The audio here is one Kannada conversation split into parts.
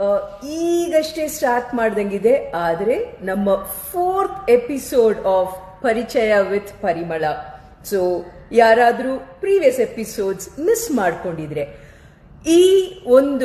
ಆ, ಈಗಷ್ಟೇ ಸ್ಟಾರ್ಟ್ ಮಾಡ್ದಂಗಿದೆ ಆದರೆ ನಮ್ಮ fourth episode of Parichaya with Parimala so ಯಾರಾದರೂ ಪ್ರೀವಿಯಸ್ ಎಪಿಸೋಡ್ಸ್ ಮಿಸ್ ಮಾಡ್ಕೊಂಡಿದ್ರೆ ಈ ಒಂದು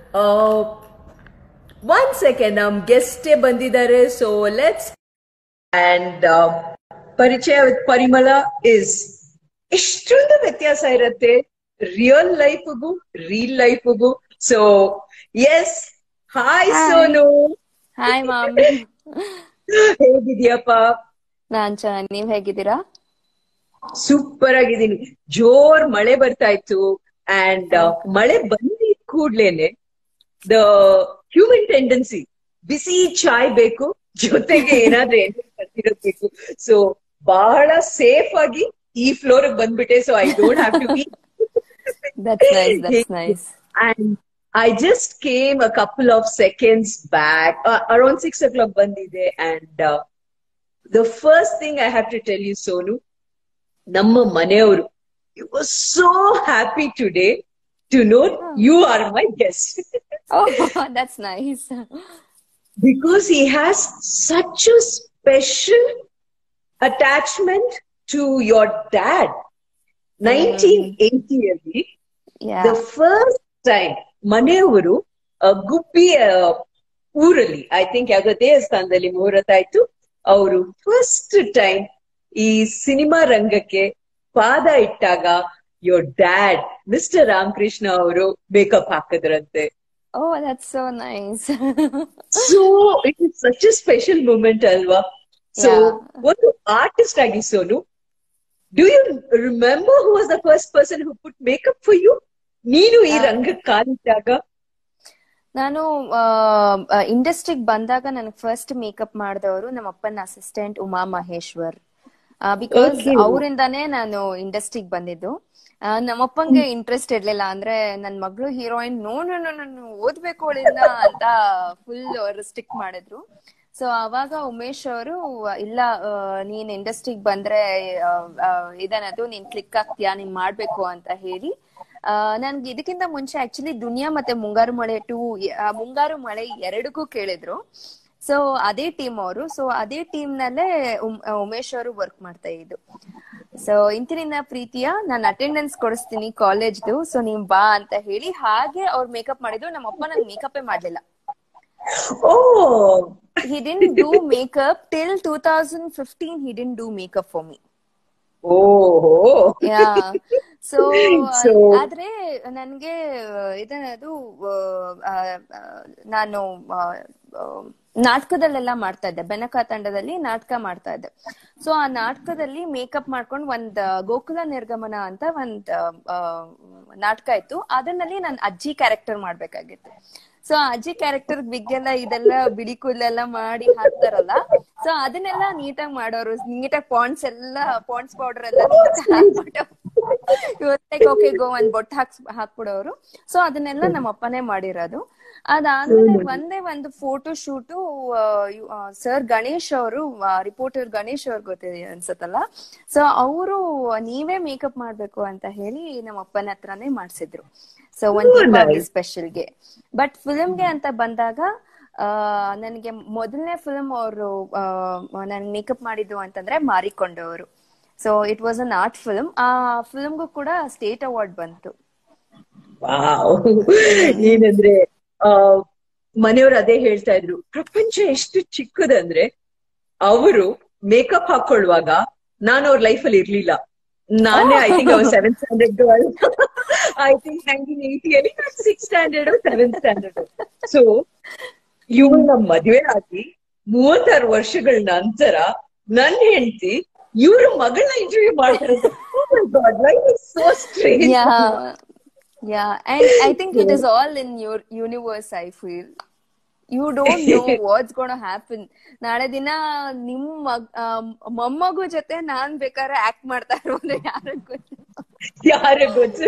ಒನ್ ಸೆಕೆಂಡ್ ನಮ್ ಗೆಸ್ಟೇ ಬಂದಿದ್ದಾರೆ so let's and Parichaya with Parimala is ಎಷ್ಟೊಂದು ವ್ಯತ್ಯಾಸ ಇರತ್ತೆ ರಿಯಲ್ ಲೈಫ್ಗೂ ರೀಲ್ ಲೈಫ್ಗೂ so yes hi Hi. Sonu hi ma'am ಹೇಗಿದ್ಯಪ್ಪ ನಾನ್ ಚೆನ್ನಾಗಿ ನೀವ್ ಹೇಗಿದ್ದೀರಾ ಸೂಪರ್ ಆಗಿದ್ದೀನಿ ಜೋರ್ ಮಳೆ ಬರ್ತಾ ಇತ್ತು ಅಂಡ್ ಮಳೆ ಬಂದಿದ್ ಕೂಡ್ಲೇನೆ ದ ಹ್ಯೂಮನ್ ಟೆಂಡೆನ್ಸಿ ಬಿಸಿ ಚಾಯ್ ಬೇಕು ಜೊತೆಗೆ ಏನಾದ್ರೂ ಎಣ್ಣೆ ಬೇಕು ಸೊ ಬಹಳ ಸೇಫ್ ಆಗಿ ಈ ಫ್ಲೋರ್ ಬಂದ್ಬಿಟ್ಟೆ so I don't have to be that's nice that's nice And I just came a couple of seconds back, uh, around six o'clock bandide. And uh, the first thing I have to tell you, Sonu, Namma Maneoru, you were so happy today to know you are my guest. Oh that's nice because he has such a special attachment to your dad. 1980 ಅಲ್ಲಿ ಯಾ ದ ಫಸ್ಟ್ ಟೈಮ್ ಮನೆಯವರು ಆ, ಗುಬ್ಬಿ ಆ, ಊರಲ್ಲಿ ಐ ಥಿಂಕ್ ಯಾವ್ದೋ ದೇವಸ್ಥಾನದಲ್ಲಿ ಮುಹೂರ್ತ ಆಯ್ತು ಅವರು ಫಸ್ಟ್ ಟೈಮ್ ಈ ಸಿನಿಮಾ ರಂಗಕ್ಕೆ ಪಾದ ಇಟ್ಟಾಗ ಯೋರ್ ಡ್ಯಾಡ್ ಮಿಸ್ಟರ್ ರಾಮಕೃಷ್ಣ ಅವರು ಮೇಕಪ್ ಹಾಕಿದ್ರಂತೆ oh that's so nice so it is such a special moment ಅಲ್ವಾ ಸೊ Yeah. ಒಂದು ಆರ್ಟಿಸ್ಟ್ ಆಗಿ Sonu do you remember who was the first person who put makeup for you ನೀನು ಈ Yeah. ರಂಗಕ್ಕೆ ಕಾಲಿಟ್ಟಾಗ ನಾನು ಇಂಡಸ್ಟ್ರಿಗೆ ಬಂದಾಗ ನನಗೆ ಫಸ್ಟ್ ಮೇಕಪ್ ಮಾಡಿದವರು ನಮ್ಮ ಅಪ್ಪನ assistant Uma Maheshwar because Okay. ಅವರಿಂದಾನೇ ನಾನು ಇಂಡಸ್ಟ್ರಿಗೆ ಬಂದಿದ್ದು ಆ, ನಮ್ಮಪ್ಪಂಗೆ ಇಂಟ್ರೆಸ್ಟ್ ಇರ್ಲಿಲ್ಲ ಅಂದ್ರೆ ನನ್ ಮಗಳು heroine no no no no ಓದ್ಬೇಕು ಅವಳಿಂದ ಅಂತ ಫುಲ್ ರಿಸ್ಟ್ರಿಕ್ಟ್ ಮಾಡಿದ್ರು ಸೊ ಅವಾಗ ಉಮೇಶ್ ಅವರು ಇಲ್ಲ ಆ, ನೀನ್ ಇಂಡಸ್ಟ್ರಿಗೆ ಬಂದ್ರೆ ಆ, ಆ, ಇದೇನದು ನೀನ್ ಕ್ಲಿಕ್ ಆಗ್ತೀಯಾ ನೀನ್ ಮಾಡ್ಬೇಕು ಅಂತ ಹೇಳಿ ಆ, ನನ್ಗೆ ಇದಕ್ಕಿಂತ ಮುಂಚೆ ಆಕ್ಚುಲಿ ದುನಿಯಾ ಮತ್ತೆ ಮುಂಗಾರು ಮಳೆ ಟೂ ಮುಂಗಾರು ಮಳೆ ಎರಡಕ್ಕೂ ಕೇಳಿದ್ರು ಸೊ ಅದೇ ಟೀಮ್ ಅವರು ಸೊ ಅದೇ ಟೀಮ್ ನಲ್ಲೇ ಉಮ್- ಉಮೇಶ್ ಅವರು ವರ್ಕ್ ಮಾಡ್ತಾ ಇದ್ದು ಸೊ ಇಂತಿನಿಂದ ಪ್ರೀತಿಯ ನಾನು ಅಟೆಂಡೆನ್ಸ್ ಕೊಡಿಸ್ತೀನಿ ಕಾಲೇಜ್ದು ಸೊ ನೀವ್ ಬಾ ಅಂತ ಹೇಳಿ ಹಾಗೆ ಅವ್ರು ಮೇಕಪ್ ಮಾಡಿದ್ರು ನಮ್ಮ ಅಪ್ಪ ನನ್ ಮೇಕಪ್ಪೇ ಮಾಡ್ಲಿಲ್ಲ ಓ he didn't do makeup till 2015 he didn't do makeup for me ಓಹೋ ಯಾ ಸೊ So- ಆದ್ರೆ ನನ್ಗೆ ಇದೇನದು ಆ, ಆ, ನಾನು ಆ, ಆ, ನಾಟಕದಲ್ಲೆಲ್ಲ ಮಾಡ್ತಾ ಇದ್ದೆ ಬೆನಕ ತಂಡದಲ್ಲಿ ನಾಟಕ ಮಾಡ್ತಾ ಇದ್ದೆ ಸೊ ಆ ನಾಟಕದಲ್ಲಿ ಮೇಕಪ್ ಮಾಡ್ಕೊಂಡು ಒಂದ್ ಗೋಕುಲ ನಿರ್ಗಮನ ಅಂತ ಒಂದ್ ಆ, ನಾಟಕ ಇತ್ತು ಅದನ್ನಲ್ಲಿ ನಾನು ಅಜ್ಜಿ ಕ್ಯಾರೆಕ್ಟರ್ ಮಾಡ್ಬೇಕಾಗಿತ್ತು ಸೊ ಅಜ್ಜಿ ಕ್ಯಾರೆಕ್ಟರ್ ಬಿಗ್ಗೆಲ್ಲ ಇದೆಲ್ಲ ಬಿಳಿ ಕೂದಲೆಲ್ಲ ಮಾಡಿ ಹಾಕ್ತಾರಲ್ಲ ಸೊ ಅದನ್ನೆಲ್ಲ ನೀಟಾಗಿ ಮಾಡೋರು ನೀಟಾಗಿ ಪಾಂಡ್ಸ್ ಎಲ್ಲ ಪಾಂಡ್ಸ್ ಪೌಡರ್ ಎಲ್ಲ ನೀಟಾಗಿ ಹಾಕ್ಬಿಟ್ಟು ಇವತ್ತೇ ಓಕೆ ಗೋ ಒಂದ್ ಬೊಟ್ಟು ಹಾಕ್ಸ್ ಹಾಕ್ಬಿಡೋರು ಸೊ ಅದನ್ನೆಲ್ಲ ನಮ್ಮ ಅಪ್ಪನೇ ಮಾಡಿರೋದು ಅದಾದ್ಮೇಲೆ ಒಂದೇ ಒಂದು ಫೋಟೋ ಶೂಟು ಸರ್ ಗಣೇಶ್ ಅವರು ರಿಪೋರ್ಟರ್ ಗಣೇಶ್ ಅವ್ರು ಗೊತ್ತಿದೆ ಅನ್ಸತ್ತಲ್ಲ ಸೊ ಅವರು ನೀವೇ ಮೇಕಪ್ ಮಾಡ್ಬೇಕು ಅಂತ ಹೇಳಿ ನಮ್ಮ ಅಪ್ಪನ ಹತ್ರನೇ ಮಾಡ್ಸಿದ್ರು ಸೊ ಒಂದ್ Oh, ದೀಪಾವಳಿ nice. ಸ್ಪೆಷಲ್ಗೆ ಬಟ್ ಫಿಲ್ಮ್ಗೆ ಅಂತ ಬಂದಾಗ ಆ ನನಗೆ ಮೊದಲನೇ ಫಿಲ್ಮ್ ಅವರು ನನ್ ಮೇಕಪ್ ಮಾಡಿದ್ದು ಅಂತಂದ್ರೆ ಮಾರಿಕೊಂಡವರು so it was an art film ಆ ಫಿಲ್ಮ್ಗೂ ಕೂಡ ಸ್ಟೇಟ್ ಅವಾರ್ಡ್ ಬಂತು ವಾವ್ ಏನಂದ್ರೆ ಆ ಮನೆಯವ್ರು ಅದೇ ಹೇಳ್ತಾ ಇದ್ರು ಪ್ರಪಂಚ ಎಷ್ಟು ಚಿಕ್ಕದಂದ್ರೆ ಅವರು ಮೇಕಪ್ ಹಾಕೊಳ್ಳುವಾಗ ನಾನು ಅವ್ರ ಲೈಫಲ್ಲಿ ಇರ್ಲಿಲ್ಲ ನಾನೇ ಐ ಥಿಂಕ್ ಅವ್ರ seventh standard I think nineteen ಏಯ್ಟಿಯಲ್ಲಿ six standard seventh standard so ಇವಳು ನಮ್ಮ ಮದುವೆ ಆಗಿ ಮೂವತ್ತಾರು ವರ್ಷಗಳ ನಂತರ ನನ್ನ ಹೆಂಡತಿ ಇವ್ರ ಮಗಳನ್ನ ಇಂಟರ್ವ್ಯೂ ಮಾಡ್ತಾರೆ life is so strange yeah yeah and I think it is all in your universe I feel you don't know what's gonna happen ನಾಳೆ ದಿನ ನಿಮ್ ಮಗ್ ಆ, ಮೊಮ್ಮಗು ಜೊತೆ ನಾನ್ ಬೇಕಾದ್ರೆ ಆಕ್ಟ್ ಮಾಡ್ತಾ ಇರೋದು ಯಾರಿಗ್ ಗೊತ್ತು ಯಾರ ಗೊತ್ತು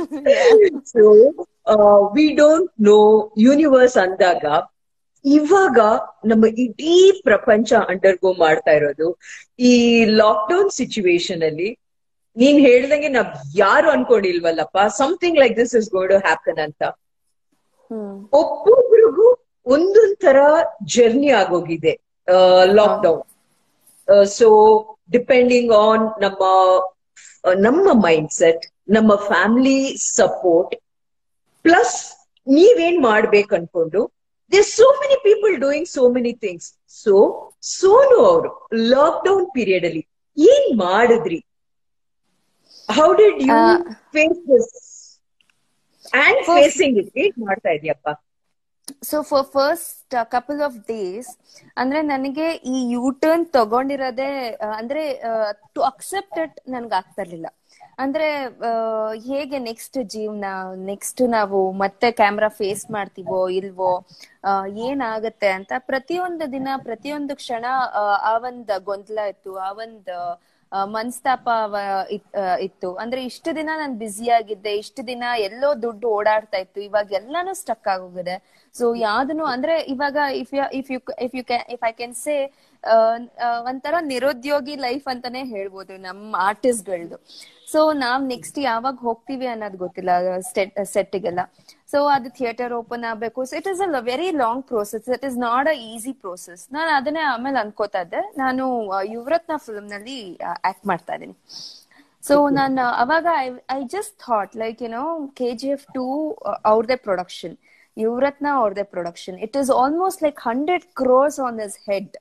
so we don't know universe ಅಂದಾಗ ಇವಾಗ ನಮ್ಮ ಇಡೀ ಪ್ರಪಂಚ ಅಂಡರ್ಗೋ ಮಾಡ್ತಾ ಇರೋದು ಈ ಲಾಕ್ಡೌನ್ ಸಿಚುವೇಶನ್ ಅಲ್ಲಿ ನೀನ್ ಹೇಳ್ದಂಗೆ ನಾವ್ ಯಾರು ಅನ್ಕೊಂಡಿಲ್ವಲ್ಲಪ್ಪ something like this is gonna happen ಅಂತ ಹ್ಮ್ ಒಬ್ಬೊಬ್ರಿಗೂ ಒಂದೊಂದ್ ತರ ಜರ್ನಿ ಆಗೋಗಿದೆ ಲಾಕ್ಡೌನ್ ಸೊ ಡಿಪೆಂಡಿಂಗ್ ಆನ್ ನಮ್ಮ ಆ, ನಮ್ಮ ಮೈಂಡ್ ಸೆಟ್ ನಮ್ಮ ಫ್ಯಾಮಿಲಿ ಸಪೋರ್ಟ್ ಪ್ಲಸ್ ನೀವೇನ್ ಮಾಡ್ಬೇಕು ಅನ್ಕೊಂಡು there so many people doing so many things so Sonu ಅವರು ಲಾಕ್ಡೌನ್ ಪೀರಿಯಡ್ ಅಲ್ಲಿ ಏನ್ ಮಾಡಿದ್ರಿ how did you uh, face this and First- facing it ಏನ್ ಮಾಡ್ತಾ ಇದೀಯಪ್ಪ so for first couple of days ಅಂದ್ರೆ ನನಗೆ ಈ ಯೂ ಟರ್ನ್ ತಗೊಂಡಿರೋದೇ ಆ, ಅಂದ್ರೆ ಟು ಅಕ್ಸೆಪ್ಟ್ ಇಟ್ ನನ್ಗೆ ಆಗ್ತಾ ಇರ್ಲಿಲ್ಲ ಅಂದ್ರೆ ಆ, ಹೇಗೆ ನೆಕ್ಸ್ಟ್ ಜೀವನ ನೆಕ್ಸ್ಟ್ ನಾವು ಮತ್ತೆ ಕ್ಯಾಮ್ರಾ ಫೇಸ್ ಮಾಡ್ತೀವೋ ಇಲ್ವೋ ಆ, ಏನಾಗತ್ತೆ ಅಂತ ಪ್ರತಿಯೊಂದು ದಿನ ಪ್ರತಿಯೊಂದು ಕ್ಷಣ ಆ, ಆ ಒಂದ್ ಗೊಂದಲ ಇತ್ತು ಆ ಒಂದ್ ಆ, ಮನಸ್ತಾಪ ಅವ- ಇತ್- ಆ, ಇತ್ತು ಅಂದ್ರೆ ಇಷ್ಟು ದಿನ ನಾನು ಬ್ಯುಸಿ ಆಗಿದ್ದೆ ಇಷ್ಟು ದಿನ ಎಲ್ಲೋ ದುಡ್ಡು ಓಡಾಡ್ತಾ ಇತ್ತು ಇವಾಗ ಎಲ್ಲಾನು ಸ್ಟಕ್ ಆಗೋಗಿದೆ ಸೊ ಯಾವ್ದನು ಅಂದ್ರೆ ಇವಾಗ if you if you if you if I can say ಒಂಥರ ನಿರುದ್ಯೋಗಿ ಲೈಫ್ ಅಂತಾನೆ ಹೇಳ್ಬೋದು ನಮ್ಮ ಆರ್ಟಿಸ್ಟ್ಗಳದು ಸೊ ನಾವ್ ನೆಕ್ಸ್ಟ್ ಯಾವಾಗ ಹೋಗ್ತೀವಿ ಅನ್ನೋದು ಗೊತ್ತಿಲ್ಲ ಸೆಟ್ಗೆಲ್ಲ ಸೊ ಅದು ಥಿಯೇಟರ್ ಓಪನ್ ಆಗ್ಬೇಕು so it is a very long process it is not a easy process ನಾನು ಅದನ್ನೇ ಆಮೇಲೆ ಅನ್ಕೋತಾ ಇದ್ದೆ ನಾನು ಆ, ಯುವರತ್ನ ಫಿಲ್ಮ್ ನಲ್ಲಿ ಆಕ್ಟ್ ಮಾಡ್ತಾ ಇದ್ದೀನಿ ಸೊ ನಾನು ಅವಾಗ I just thought like you know K G F two ಅವ್ರದೇ ಪ್ರೊಡಕ್ಷನ್ ಯುವರತ್ನ ಅವ್ರದೇ production it is almost like hundred crores on this head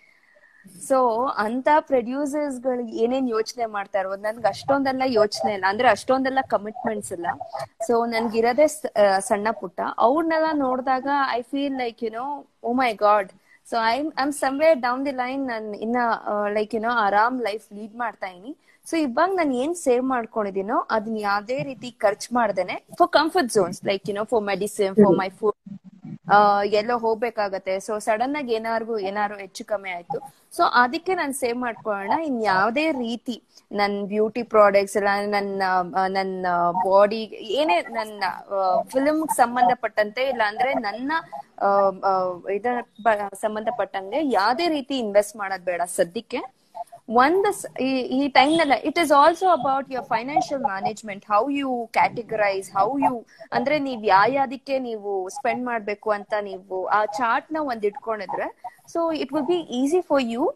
so ಅಂತ ಪ್ರೊಡ್ಯೂಸರ್ಸ್ ಗಳು ಏನೇನ್ ಯೋಚನೆ ಮಾಡ್ತಾ ಇರೋದು ನನ್ಗೆ ಅಷ್ಟೊಂದೆಲ್ಲ ಯೋಚನೆ ಇಲ್ಲ ಅಂದ್ರೆ ಅಷ್ಟೊಂದೆಲ್ಲ ಕಮಿಟ್ಮೆಂಟ್ಸ್ ಇಲ್ಲ ಸೊ ನನ್ಗಿರೋದೇ ಸ- ಆ, ಸಣ್ಣ ಪುಟ್ಟ ಅವ್ರನ್ನೆಲ್ಲ ನೋಡಿದಾಗ I feel like you know oh my god so I I'm somewhere down the line ನಾನು ಇನ್ನ ಲೈಕ್ ಯು ನೋ ಆರಾಮ್ ಲೈಫ್ ಲೀಡ್ ಮಾಡ್ತಾ ಇದೀನಿ ಸೊ ಇವಾಗ ನಾನು ಏನ್ ಸೇವ್ ಮಾಡ್ಕೊಂಡಿದ್ದೀನೋ ಅದನ್ನ ಯಾವ್ದೇ ರೀತಿ ಖರ್ಚು ಮಾಡ್ದೇನೆ for comfort zones like you know for medicine for my food ಆ, ಎಲ್ಲೋ ಹೋಗ್ಬೇಕಾಗತ್ತೆ ಸೊ ಸಡನ್ ಆಗಿ ಏನಾರ್ಗು ಏನಾರು ಹೆಚ್ಚು ಕಮ್ಮಿ ಆಯ್ತು ಸೊ ಅದಕ್ಕೆ ನಾನು ಸೇವ್ ಮಾಡ್ಕೊಳ್ಳೋಣ ಇನ್ ಯಾವ್ದೇ ರೀತಿ ನನ್ ಬ್ಯೂಟಿ ಪ್ರಾಡಕ್ಟ್ಸ್ ಎಲ್ಲ ನನ್ನ ಆ, ನನ್ನ ಬಾಡಿ ಏನೇ ನನ್ನ ಫಿಲ್ಮ್ ಸಂಬಂಧಪಟ್ಟಂತೆ ಇಲ್ಲ ಅಂದ್ರೆ ನನ್ನ ಆ, ಆ, ಇದರ ಬ- ಸಂಬಂಧಪಟ್ಟಂಗೆ ಯಾವ್ದೇ ರೀತಿ ಇನ್ವೆಸ್ಟ್ ಮಾಡೋದ್ ಬೇಡ ಸದ್ಯಕ್ಕೆ ಒಂದ್ ಸ- ಈ ಈ ಟೈಮ್ ನಲ್ಲಿ it is also about your financial management how you categorise how you ಅಂದ್ರೆ ನೀವ್ ಯಾವ್ಯಾದಕ್ಕೆ ನೀವು ಸ್ಪೆಂಡ್ ಮಾಡ್ಬೇಕು ಅಂತ ನೀವು ಆ ಚಾರ್ಟ್ ನ ಒಂದ್ ಇಟ್ಕೊಂಡಿದ್ರೆ so it will be easy for you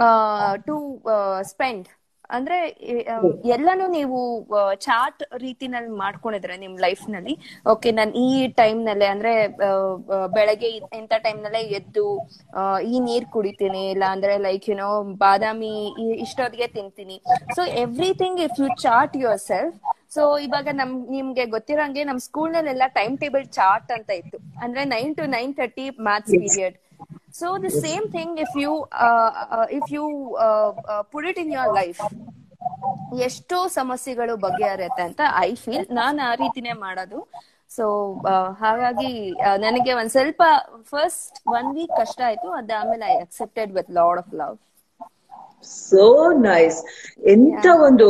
to spend ಅಂದ್ರೆ ಈ, ಆ, ಎಲ್ಲಾನು ನೀವು ಚಾರ್ಟ್ ರೀತಿನಲ್ಲಿ ಮಾಡ್ಕೊಂಡಿದ್ರೆ ನಿಮ್ ಲೈಫ್ ನಲ್ಲಿ ಓಕೆ ನಾನು ಈ ಟೈಮ್ ನಲ್ಲಿ ಅಂದ್ರೆ ಆ, ಆ, ಬೆಳಗ್ಗೆ ಇ- ಇಂಥ ಟೈಮ್ ನಲ್ಲೇ ಎದ್ದು ಆ, ಈ ನೀರ್ ಕುಡಿತೀನಿ ಇಲ್ಲ ಅಂದ್ರೆ ಲೈಕ್ ಯುನೋ ಬಾದಾಮಿ ಈ- ಇಷ್ಟೊತ್ತಿಗೆ ತಿಂತೀನಿ so everything if you chart yourself so ಇವಾಗ ನಮ್ ನಿಮ್ಗೆ ಗೊತ್ತಿರಂಗೆ ನಮ್ ಸ್ಕೂಲ್ ನಲ್ಲೆಲ್ಲ ಟೈಮ್ ಟೇಬಲ್ ಚಾರ್ಟ್ ಅಂತ ಇತ್ತು ಅಂದ್ರೆ nine to nine thirty maths period so the same thing if you if you put it in your life ಎಷ್ಟೋ ಸಮಸ್ಯೆಗಳು ಬಗೆಹರುತ್ತೆ ಅಂತ ಐ ಫೀಲ್ ನಾನ್ ಆ ರೀತಿನೇ ಮಾಡೋದು ಸೊ ಹಾಗಾಗಿ ಆ, ನನಗೆ ಒಂದ್ ಸ್ವಲ್ಪ ಫಸ್ಟ್ ಒನ್ ವೀಕ್ ಕಷ್ಟ ಆಯ್ತು ಅದಾದ್ಮೇಲೆ I accepted with lot of love so nice ಎಂತ ಒಂದು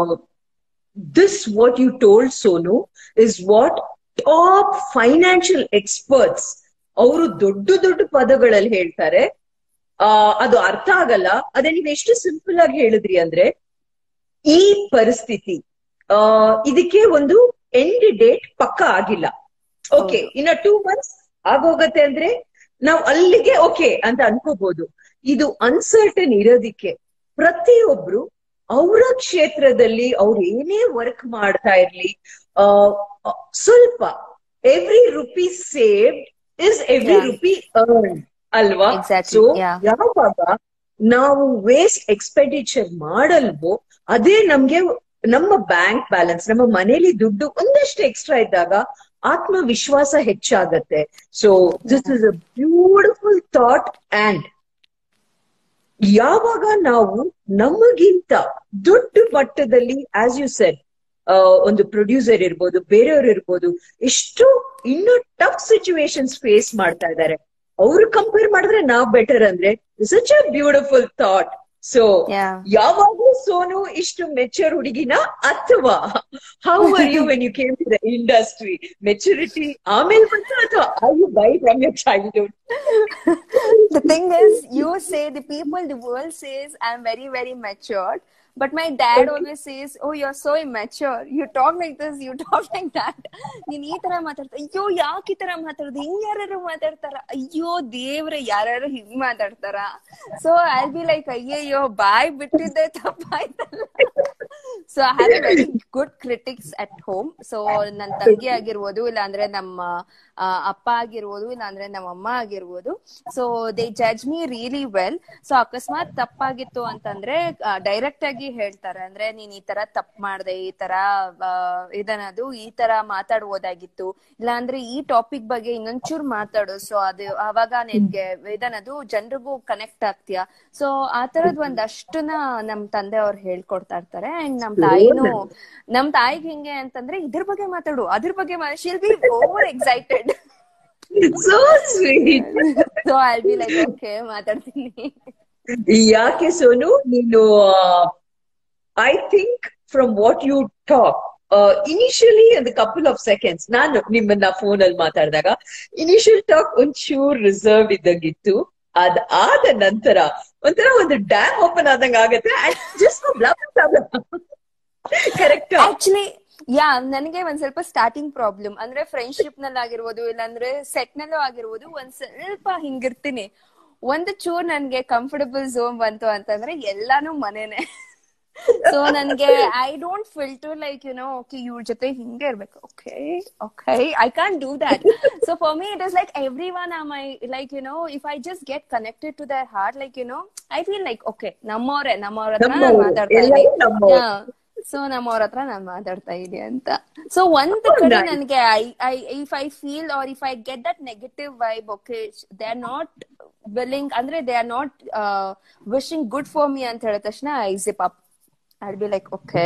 this what you told Sonu is what top financial experts ಅವರು ದೊಡ್ಡ ದೊಡ್ಡ ಪದಗಳಲ್ಲಿ ಹೇಳ್ತಾರೆ ಆ ಅದು ಅರ್ಥ ಆಗಲ್ಲ ಅದೇ ನೀವ್ ಎಷ್ಟು ಸಿಂಪಲ್ ಆಗಿ ಹೇಳಿದ್ರಿ ಅಂದ್ರೆ ಈ ಪರಿಸ್ಥಿತಿ ಆ ಇದಕ್ಕೆ ಒಂದು ಎಂಡ್ ಡೇಟ್ ಪಕ್ಕ ಆಗಿಲ್ಲ ಓಕೆ ಇನ್ನ ಟೂ ಮಂತ್ಸ್ ಆಗೋಗತ್ತೆ ಅಂದ್ರೆ ನಾವು ಅಲ್ಲಿಗೆ ಓಕೆ ಅಂತ ಅನ್ಕೋಬಹುದು ಇದು ಅನ್ಸರ್ಟನ್ ಇರೋದಿಕ್ಕೆ ಪ್ರತಿಯೊಬ್ರು ಅವರ ಕ್ಷೇತ್ರದಲ್ಲಿ ಅವ್ರು ಏನೇ ವರ್ಕ್ ಮಾಡ್ತಾ ಇರ್ಲಿ ಆ ಆ, ಸ್ವಲ್ಪ every rupee saved is every Yeah. Rupee earn ಅಲ್ವಾ Exactly, ಸೊ yeah. ಯಾವಾಗ ನಾವು ವೇಸ್ಟ್ ಎಕ್ಸ್ಪೆಂಡಿಚರ್ ಮಾಡಲ್ವೋ ಅದೇ ನಮ್ಗೆ ನಮ್ಮ ಬ್ಯಾಂಕ್ ಬ್ಯಾಲೆನ್ಸ್ ನಮ್ಮ ಮನೇಲಿ ದುಡ್ಡು ಒಂದಷ್ಟು ಎಕ್ಸ್ಟ್ರಾ ಇದ್ದಾಗ ಆತ್ಮವಿಶ್ವಾಸ ಹೆಚ್ಚಾಗತ್ತೆ so this is a beautiful thought and ಯಾವಾಗ ನಾವು ನಮಗಿಂತ ದೊಡ್ಡ ಮಟ್ಟದಲ್ಲಿ ಆಸ್ ಯು ಸೆಡ್ ಒಂದು ಪ್ರೊಡ್ಯೂಸರ್ ಇರ್ಬೋದು ಬೇರೆಯವ್ರು ಇರ್ಬೋದು ಎಷ್ಟು ಇನ್ನೂ ಟಫ್ ಸಿಚುವೇಶನ್ಸ್ ಫೇಸ್ ಮಾಡ್ತಾ ಇದ್ದಾರೆ ಅವ್ರು ಕಂಪೇರ್ ಮಾಡಿದ್ರೆ ನಾವ್ ಬೆಟರ್ ಅಂದ್ರೆ such a beautiful thought so Yeah. ಯಾವಾಗೂ ಸೋನು ಇಷ್ಟು ಮೆಚೂರ್ ಹುಡುಗಿನ ಅಥವಾ how are you when you came to the industry maturity ಆಮೇಲೆ ಬಂತು ಅಥವಾ I you by from your childhood the thing is, you say the people, the world says I'm very, very matured. But my dad always says oh you are so immature you talk like this you talk like that ನೀನ್ ಈ ತರ ಮಾತಾಡ್ತಾ ಅಯ್ಯೋ ಯಾಕೆ ಈ ತರ ಮಾತಾಡ್ದು ಹಿಂಗ್ ಯಾರು ಮಾತಾಡ್ತಾರ ಅಯ್ಯೋ ದೇವ್ರೆ ಯಾರು ಹಿಂಗ್ ಮಾತಾಡ್ತಾರ ಸೊ ಐ ಬಿ ಲೈಕ್ ಅಯ್ಯಯ್ಯೋ ಬಾಯ್ ಬಿಟ್ಟಿದ್ದೆ ತಪ್ಪಾಯ್ತಲ್ಲ so I have a very good critics at home so ನನ್ನ ತಂಗಿ ಆಗಿರ್ಬೋದು ಇಲ್ಲ ಅಂದ್ರೆ ನಮ್ಮ ಆ, ಅಪ್ಪ ಆಗಿರ್ಬೋದು ಇಲ್ಲ ಅಂದ್ರೆ ನಮ್ಮ ಅಮ್ಮ ಆಗಿರ್ಬೋದು so they judge me really well so ಅಕಸ್ಮಾತ್ ತಪ್ಪಾಗಿತ್ತು ಅಂತಂದ್ರೆ ಡೈರೆಕ್ಟ್ ಆಗಿ ಹೇಳ್ತಾರೆ ಅಂದ್ರೆ ನೀನ್ ಈ ತರ ತಪ್ಪು ಮಾಡ್ದೆ ಈ ತರ ಆ, ಇದನ್ನದು ಈ ತರ ಮಾತಾಡ್ಬೋದಾಗಿತ್ತು ಇಲ್ಲ ಅಂದ್ರೆ ಈ ಟಾಪಿಕ್ ಬಗ್ಗೆ ಇನ್ನೊಂಚೂರು ಮಾತಾಡು ಸೊ ಅದು ಅವಾಗ ನಿನ್ಗೆ ಇದನ್ನದು ಜನರಿಗೂ ಕನೆಕ್ಟ್ ಆಗ್ತೀಯ ಸೊ ಆ ತರದ್ ಒಂದಷ್ಟನ್ನ ನಮ್ ತಂದೆ ಅವ್ರು ಹೇಳ್ಕೊಡ್ತಾ ಇರ್ತಾರೆ ಅಂಡ್ ನಮ್ ತಾಯಿನೂ ನಮ್ ತಾಯಿಗೆ ಹಿಂಗೆ ಅಂತಂದ್ರೆ ಇದ್ರ ಬಗ್ಗೆ ಮಾತಾಡು ಅದ್ರ ಬಗ್ಗೆ she'll be over excited so sweet so I be like okay ಮಾತಾಡ್ತೀನಿ ಯಾಕೆ ಸೋನು ನೀನು I think from what you talk initially ಒಂದು ಕಪಲ್ ಆಫ್ ಸೆಕೆಂಡ್ಸ್ ನಾನು ನಿಮ್ಮನ್ನ ಫೋನ್ ಅಲ್ಲಿ ಮಾತಾಡಿದಾಗ ಇನಿಷಿಯಲ್ ಟಾಕ್ ಒಂಚೂರ್ ರಿಸರ್ವ್ ಇದ್ದಂಗಿತ್ತು ಅದ್ ಆದ ನಂತರ ಒಂಥರ ಒಂದು ಡ್ಯಾಮ್ ಓಪನ್ ಆದಂಗ ಆಗತ್ತೆ ಜಸ್ಟ್ ಕರೆಕ್ಟ್ ಆಕ್ಚುಲಿ ಯಾ ನನಗೆ ಒಂದ್ ಸ್ವಲ್ಪ ಸ್ಟಾರ್ಟಿಂಗ್ ಪ್ರಾಬ್ಲಮ್ ಅಂದ್ರೆ ಫ್ರೆಂಡ್ಶಿಪ್ ನಲ್ಲಿ ಆಗಿರ್ಬೋದು ಇಲ್ಲಾಂದ್ರೆ ಸೆಟ್ ನಲ್ಲೂ ಆಗಿರ್ಬೋದು ಒಂದ್ ಸ್ವಲ್ಪ ಹಿಂಗಿರ್ತೀನಿ ಒಂದು ಚೂರ್ ನನ್ಗೆ ಕಂಫರ್ಟಬಲ್ ಝೋನ್ ಬಂತು ಅಂತಂದ್ರೆ ಎಲ್ಲಾನು ಮನೇನೆ ಸೊ ನನ್ಗೆ I don't filter like you know okay ಇವ್ರ ಜೊತೆ ಹಿಂಗೆ ಇರ್ಬೇಕು okay okay I can't do that so for me it is like everyone am I like you know if I just get connected to their heart like you know I feel like okay ನಮ್ಮವ್ರೆ ನಮ್ಮವ್ರ ಹತ್ರ ನಾನ್ ನಮ್ಮವ್ರು, ಮಾತಾಡ್ತಾ ಎಲ್ಲರೂ ಇದೀನಿ ನಮ್ಮವ್ರು. ಸೊ ನಮ್ಮವ್ರ ಹತ್ರ ನಾನ್ ಮಾತಾಡ್ತಾ ಇದೀನಿ ಅಂತ ಸೊ ಒಂದ್ ಕಡೆ ನನ್ಗೆ I I if I feel are if I get that negative vibe okay they are not willing ಅಂದ್ರೆ they are not wishing good for me ಅಂತ ಹೇಳಿದ ತಕ್ಷಣ I zip up I be like okay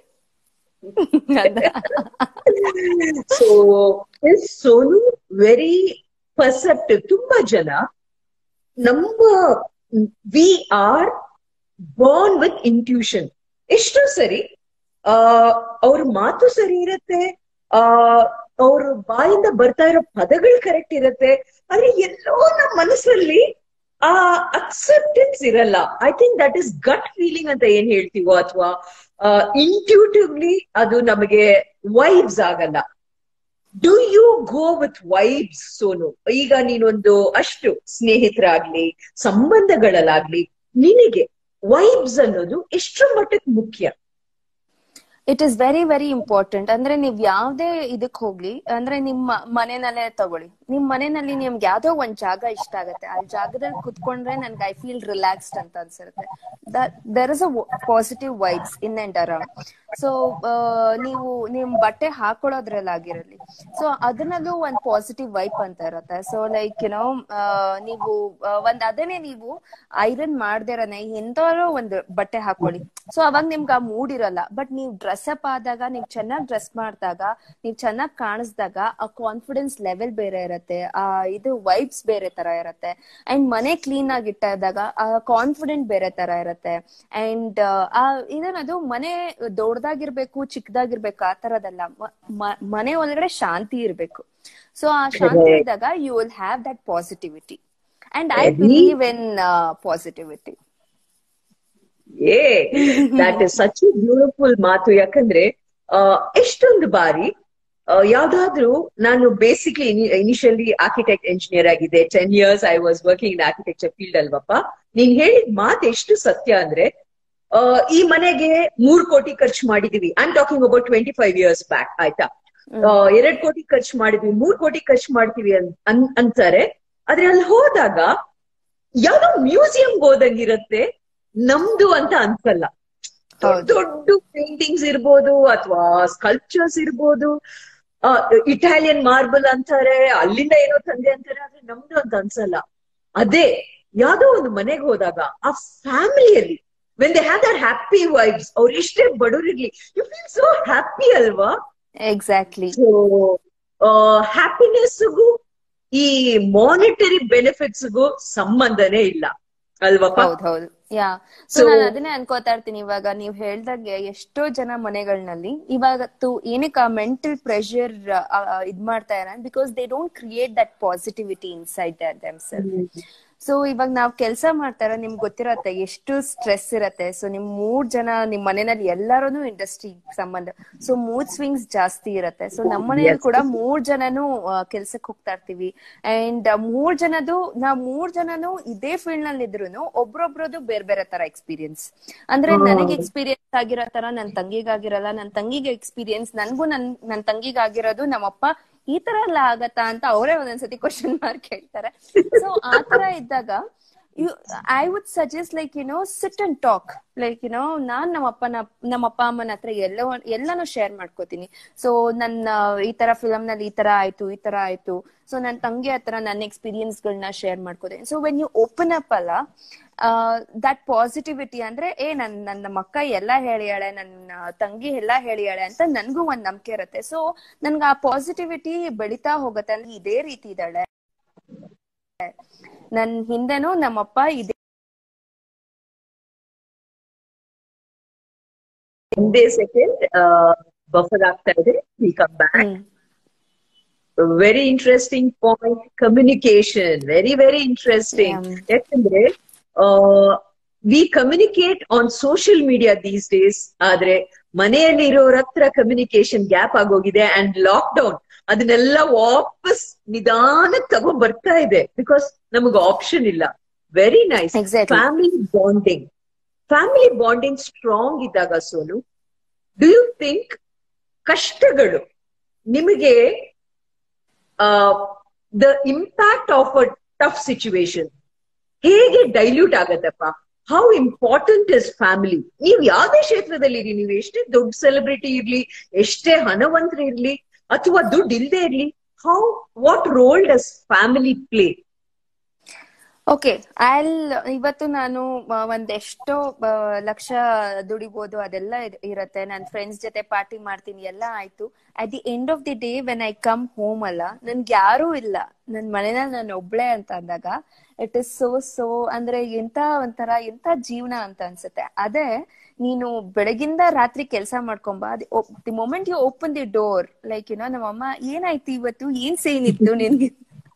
so Sonu very perceptive ತುಂಬಾ ಜನ ನಮ್ಮ we are born with intuition ಎಷ್ಟೋ ಸರಿ ಆ ಅವ್ರ ಮಾತು ಸರಿ ಇರತ್ತೆ ಆ ಅವ್ರ ಬಾಯಿಂದ ಬರ್ತಾ ಇರೋ ಪದಗಳು ಕರೆಕ್ಟ್ ಇರತ್ತೆ ಆದ್ರೆ ಎಲ್ಲೋ ನಮ್ಮ ಮನಸ್ಸಲ್ಲಿ ಆ ಅಕ್ಸೆಪ್ಟೆನ್ಸ್ ಇರಲ್ಲ I think that is gut feeling ಅಂತ ಏನ್ ಹೇಳ್ತೀವೋ ಅಥವಾ ಇಂಟ್ಯೂಟಿವ್ಲಿ ಅದು ನಮಗೆ ವೈಬ್ಸ್ ಆಗಲ್ಲ do you go with vibes Sonu ಈಗ ನೀನೊಂದು ಅಷ್ಟು ಸ್ನೇಹಿತರಾಗ್ಲಿ ಸಂಬಂಧಗಳಲ್ಲಾಗ್ಲಿ ನಿನಗೆ ವೈಬ್ಸ್ ಅನ್ನೋದು ಎಷ್ಟರ ಮಟ್ಟಕ್ಕೆ ಮುಖ್ಯ it is very very important ಅಂದ್ರೆ ನೀವ್ ಯಾವ್ದೇ ಇದಕ್ ಹೋಗ್ಲಿ ಅಂದ್ರೆ ನಿಮ್ಮ ಮನೆನಲ್ಲೇ ತಗೊಳ್ಳಿ ನಿಮ್ ಮನೆಯಲ್ಲಿ ನಿಮ್ಗೆ ಯಾವ್ದೋ ಒಂದ್ ಜಾಗ ಇಷ್ಟ ಆಗತ್ತೆ ಆ ಜಾಗದಲ್ಲಿ ಕುತ್ಕೊಂಡ್ರೆ ನನ್ಗೆ ಐ ಫೀಲ್ ರಿಲ್ಯಾಕ್ಸ್ಡ್ ಅಂತ ಅನ್ಸಿರುತ್ತೆ there is a positive vibes in and around so ನೀವು ನಿಮ್ ಬಟ್ಟೆ ಹಾಕೊಳ್ಳೋದ್ರಲ್ಲಾಗಿರಲಿ ಸೊ ಅದನ್ನಲ್ಲೂ ಒಂದ್ ಪಾಸಿಟಿವ್ ವೈಪ್ ಅಂತ ಇರುತ್ತೆ ಸೊ ಲೈಕ್ ಯುನೋ ನೀವು ಆ, ಒಂದ್ ಅದನ್ನೇ ನೀವು ಐರನ್ ಮಾಡ್ದಿರನೆ ಎಂತಾರೋ ಒಂದು ಬಟ್ಟೆ ಹಾಕೊಳ್ಳಿ ಸೊ ಅವಾಗ ನಿಮ್ಗೆ ಆ ಮೂಡ್ ಇರಲ್ಲ ಬಟ್ ನೀವು ಡ್ರೆಸ್ ಅಪ್ ಆದಾಗ ನೀವು ಚೆನ್ನಾಗಿ ಡ್ರೆಸ್ ಮಾಡಿದಾಗ ನೀವು ಚೆನ್ನಾಗಿ ಕಾಣಿಸ್ದಾಗ ಆ ಕಾನ್ಫಿಡೆನ್ಸ್ ಲೆವೆಲ್ ಬೇರೆ ಇರತ್ತೆ ಆ ಇದು ವೈಬ್ಸ್ ಬೇರೆ ತರ ಇರತ್ತೆ ಅಂಡ್ ಮನೆ ಕ್ಲೀನ್ ಆಗಿ ಇಟ್ಟಾದಾಗ ಆ ಕಾನ್ಫಿಡೆಂಟ್ ಬೇರೆ ತರ ಇರತ್ತೆ ಅಂಡ್ ಆ ಇದನ್ನದು ಮನೆ ದೊಡ್ಡದಾಗಿರ್ಬೇಕು ಚಿಕ್ಕದಾಗಿರ್ಬೇಕು ಆ ತರದಲ್ಲ ಮ- ಮ- ಮನೆ ಒಳಗಡೆ ಶಾಂತಿ ಇರ್ಬೇಕು ಸೊ ಆ ಶಾಂತಿ ಇದ್ದಾಗ you will have that positivity and I Very- believe in positivity ಏ ದಟ್ ಇಸ್ ಸಚ್ ಬ್ಯೂಟಿಫುಲ್ ಮಾತು ಯಾಕಂದ್ರೆ ಆ, ಎಷ್ಟೊಂದು ಬಾರಿ ಆ, ಯಾವ್ದಾದ್ರು ನಾನು ಬೇಸಿಕ್ಲಿ ಇನಿಷಿಯಲಿ ಆರ್ಕಿಟೆಕ್ಟ್ ಎಂಜಿನಿಯರ್ ಆಗಿದೆ ten years I was working in architecture field ಅಲ್ವಪ್ಪ ನೀನ್ ಹೇಳಿದ ಮಾತು ಎಷ್ಟು ಸತ್ಯ ಅಂದ್ರೆ ಆ, ಈ ಮನೆಗೆ ಮೂರ್ ಕೋಟಿ ಖರ್ಚು ಮಾಡಿದೀವಿ I am talking about twenty five years back ಆಯ್ತಾ ಆ, ಎರಡ್ ಕೋಟಿ ಖರ್ಚು ಮಾಡಿದ್ವಿ ಮೂರ್ ಕೋಟಿ ಖರ್ಚು ಮಾಡ್ತೀವಿ ಅನ್- ಅನ್- ಅಂತಾರೆ ಆದ್ರೆ ಅಲ್ಲಿ ಹೋದಾಗ ಯಾವ್ದೋ ಮ್ಯೂಸಿಯಂ ಹೋದಂಗಿರತ್ತೆ ನಮ್ದು ಅಂತ ಅನ್ಸಲ್ಲ ದೊಡ್ಡ ಹೌದು. ದೊಡ್ಡ ಪೇಂಟಿಂಗ್ಸ್ ಇರ್ಬೋದು ಅಥವಾ ಸ್ಕಲ್ಪ್ಚರ್ಸ್ ಇರ್ಬೋದು ಇಟಾಲಿಯನ್ ಮಾರ್ಬಲ್ ಅಂತಾರೆ ಅಲ್ಲಿಂದ ಏನೋ ತಂದೆ ಅಂತಾರೆ ಆದ್ರೆ ನಮ್ದು ಅಂತ ಅನ್ಸಲ್ಲ ಅದೇ ಯಾವ್ದೋ ಒಂದು ಮನೆಗೆ ಹೋದಾಗ ಆ ಫ್ಯಾಮಿಲಿಯಲ್ಲಿ when they have their happy vibes ಅವ್ರು ಎಷ್ಟೇ ಬಡವರಿರ್ಲಿ ಯು ಫೀಲ್ ಸೋ ಹ್ಯಾಪಿ ಅಲ್ವಾ ಎಕ್ಸಾಕ್ಟ್ಲಿ ಸೊ ಹ್ಯಾಪಿನೆಸ್ಗೂ ಈ ಮಾನಿಟರಿ ಬೆನಿಫಿಟ್ಸ್ಗೂ ಸಂಬಂಧನೇ ಇಲ್ಲ ಅಲ್ವಪ್ಪ ಹೌದ್ ಹೌದು ಯಾ ಸೊ So- ನಾನು ಅದನ್ನೇ ಅನ್ಕೋತಾ ಇರ್ತೀನಿ ಇವಾಗ ನೀವ್ ಹೇಳ್ದಾಗೆ ಎಷ್ಟೋ ಜನ ಮನೆಗಳಲ್ಲಿ ಇವಾಗತ್ತು ಏನಕ್ಕೆ ಆ ಮೆಂಟಲ್ ಪ್ರೆಷರ್ ಇದ್ ಮಾಡ್ತಾ ಇರ because they don't create that positivity inside their themselves so ಇವಾಗ ನಾವ್ ಕೆಲ್ಸ ಮಾಡ್ತಾರ ನಿಮ್ಗೆ ಗೊತ್ತಿರತ್ತೆ ಎಷ್ಟು ಸ್ಟ್ರೆಸ್ ಇರತ್ತೆ ಸೊ ನಿಮ್ ಮೂರ್ ಜನ ನಿಮ್ ಮನೆಯಲ್ಲಿ ಎಲ್ಲಾರು ಇಂಡಸ್ಟ್ರಿ ಸಂಬಂಧ ಸೊ ಮೂಡ್ ಸ್ವಿಂಗ್ಸ್ ಜಾಸ್ತಿ ಇರತ್ತೆ ಸೊ ನಮ್ಮ ಮನೆಯಲ್ಲಿ ಕೂಡ ಮೂರ್ ಜನನು ಕೆಲ್ಸಕ್ಕೆ ಹೋಗ್ತಾ ಇರ್ತೀವಿ ಅಂಡ್ ಮೂರ್ ಜನದು ನಾವ್ ಮೂರ್ ಜನನು ಇದೇ ಫೀಲ್ಡ್ ನಲ್ಲಿ ಇದ್ರು ಒಬ್ರೊಬ್ರದು ಬೇರೆ ಬೇರೆ ತರ ಎಕ್ಸ್ಪೀರಿಯನ್ಸ್ ಅಂದ್ರೆ ನನಗೆ ಎಕ್ಸ್ಪೀರಿಯನ್ಸ್ ಆಗಿರೋ ತರ ನನ್ ತಂಗಿಗಾಗಿರಲ್ಲ ನನ್ ತಂಗಿಗೆ ಎಕ್ಸ್ಪೀರಿಯನ್ಸ್ ನನ್ಗೂ ನನ್ ನನ್ ತಂಗಿಗಾಗಿರೋದು ನಮ್ಮಪ್ಪ ಈ ತರ ಎಲ್ಲ ಆಗತ್ತಾ ಅಂತ ಅವರೇ ಒಂದೊಂದ್ಸತಿ ಕ್ವಶನ್ ಮಾರ್ಕ್ ಕೇಳ್ತಾರೆ ಸೊ ಆ ತರ ಇದ್ದಾಗ you I would suggest like you know sit and talk like you know ನಾನ್ ನಮ್ಮ ಅಪ್ಪನ ನಮ್ಮ ಅಪ್ಪ ಅಮ್ಮನ ಹತ್ರ ಎಲ್ಲ ಎಲ್ಲಾನು ಶೇರ್ ಮಾಡ್ಕೋತೀನಿ ಸೊ ನನ್ನ ಈ ತರ ಫಿಲಮ್ ನಲ್ಲಿ ಈ ತರ ಆಯ್ತು ಈ ತರ ಆಯ್ತು ಸೊ ನನ್ ತಂಗಿ ಹತ್ರ ನನ್ನ ಎಕ್ಸ್ಪೀರಿಯನ್ಸ್ ಗಳನ್ನ ಶೇರ್ ಮಾಡ್ಕೋತೀನಿ so when you open up ಅಲ್ಲ ದಟ್ ಪಾಸಿಟಿವಿಟಿ ಅಂದ್ರೆ ಏ ನನ್ ನನ್ನ ಮಕ್ಕ ಎಲ್ಲಾ ಹೇಳಿಯಾಳೆ ನನ್ನ ತಂಗಿ ಎಲ್ಲಾ ಹೇಳಿಯಾಳೆ ಅಂತ ನನ್ಗೂ ಒಂದ್ ನಂಬಿಕೆ ಇರುತ್ತೆ ಸೊ ನನ್ಗೆ ಆ ಪಾಸಿಟಿವಿಟಿ ಬೆಳಿತಾ ಹೋಗತ್ತೆ ಅಂದ್ರೆ ಇದೇ ರೀತಿ ಇದ್ದಾಳೆ ನನ್ ಹಿಂದೆನೂ ನಮ್ಮಪ್ಪ ಇದೇ ಒಂದೇ ಸೆಕೆಂಡ್ ಬಫರ್ ಆಗ್ತಾ ಇದೆ come back very interesting point communication very very interesting ಯಾಕಂದ್ರೆ we communicate on social media these days ಆದ್ರೆ ಮನೆಯಲ್ಲಿ ಇರೋರ ಹತ್ರ ಕಮ್ಯುನಿಕೇಶನ್ ಗ್ಯಾಪ್ ಆಗೋಗಿದೆ ಅಂಡ್ ಲಾಕ್ ಡೌನ್ ಅದನ್ನೆಲ್ಲ ವಾಪಸ್ ನಿಧಾನಕ್ಕೆ ತಗೊಂಡ್ ಬರ್ತಾ ಇದೆ ಬಿಕಾಸ್ ನಮಗ್ ಆಪ್ಷನ್ ಇಲ್ಲ very nice family bonding family bonding strong ಇದ್ದಾಗ ಸೋನು ಡು ಯು ಥಿಂಕ್ ಕಷ್ಟಗಳು ನಿಮಗೆ the impact of a tough situation ಹೇಗೆ ಡೈಲ್ಯೂಟ್ ಆಗತ್ತಪ್ಪ ಹೌ ಇಂಪಾರ್ಟೆಂಟ್ ಇಸ್ ಫ್ಯಾಮಿಲಿ ನೀವು ಯಾವ್ದೇ ಕ್ಷೇತ್ರದಲ್ಲಿ ಇರಿ ನೀವು ಎಷ್ಟೇ ದೊಡ್ಡ ಸೆಲೆಬ್ರಿಟಿ ಇರ್ಲಿ ಎಷ್ಟೇ ಹಣವಂತರ ಇರ್ಲಿ ಅಥವಾ ದುಡ್ಡು ಇಲ್ಲದೆ ಇರ್ಲಿ how what role does family play okay I'll ಇವತ್ತು ನಾನು ಒಂದೆಷ್ಟೋ ಲಕ್ಷ ದುಡಿಬಹುದು ಅದೆಲ್ಲ ಇರತ್ತೆ ನನ್ ಫ್ರೆಂಡ್ಸ್ ಜೊತೆ ಪಾರ್ಟಿ ಮಾಡ್ತೀನಿ ಎಲ್ಲ ಆಯ್ತು at the end of the day when I come home ಅಲ್ಲ ನನ್ಗೆ ಯಾರೂ ಇಲ್ಲ ನನ್ ಮನೆಯಲ್ಲಿ ನಾನು ಒಬ್ಳೆ ಅಂತ ಅಂದಾಗ ಇಟ್ ಇಸ್ ಸೋ ಸೋ ಅಂದ್ರೆ ಎಂತ ಒಂಥರ ಎಂತ ಜೀವನ ಅಂತ ಅನ್ಸುತ್ತೆ ಅದೇ ನೀನು ಬೆಳಗಿಂದ ರಾತ್ರಿ ಕೆಲಸ ಮಾಡ್ಕೊಂಬ the moment you open the door like you know ನಮ್ಮಮ್ಮ ಏನಾಯ್ತು ಇವತ್ತು ಏನ್ ಸೇನ್ ಇತ್ತು ನಿನ್ಗೆ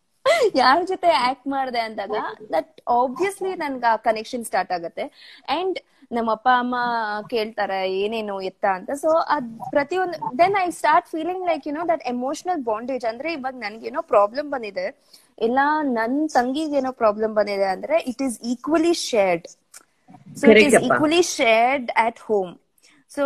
ಯಾರ ಜೊತೆ ಆಕ್ಟ್ ಮಾಡಿದೆ ಅಂದಾಗ ದಟ್ ಆಬ್ವಿಯಸ್ಲಿ ನನ್ಗ ಆ ಕನೆಕ್ಷನ್ ಸ್ಟಾರ್ಟ್ ಆಗತ್ತೆ ಅಂಡ್ ನಮ್ಮ ಅಪ್ಪ ಅಮ್ಮ ಕೇಳ್ತಾರೆ ಏನೇನು ಎತ್ತ ಅಂತ ಸೊ ಅದ್ ಪ್ರತಿಯೊಂದು then I start feeling like you know that emotional bondage ಅಂದ್ರೆ ಇವಾಗ ನನ್ಗೇನೋ ಪ್ರಾಬ್ಲಮ್ ಬಂದಿದೆ ಇಲ್ಲ ನನ್ ತಂಗಿಗೇನೋ ಪ್ರಾಬ್ಲಮ್ ಬಂದಿದೆ ಅಂದ್ರೆ it is equally shared so it is equally shared at home so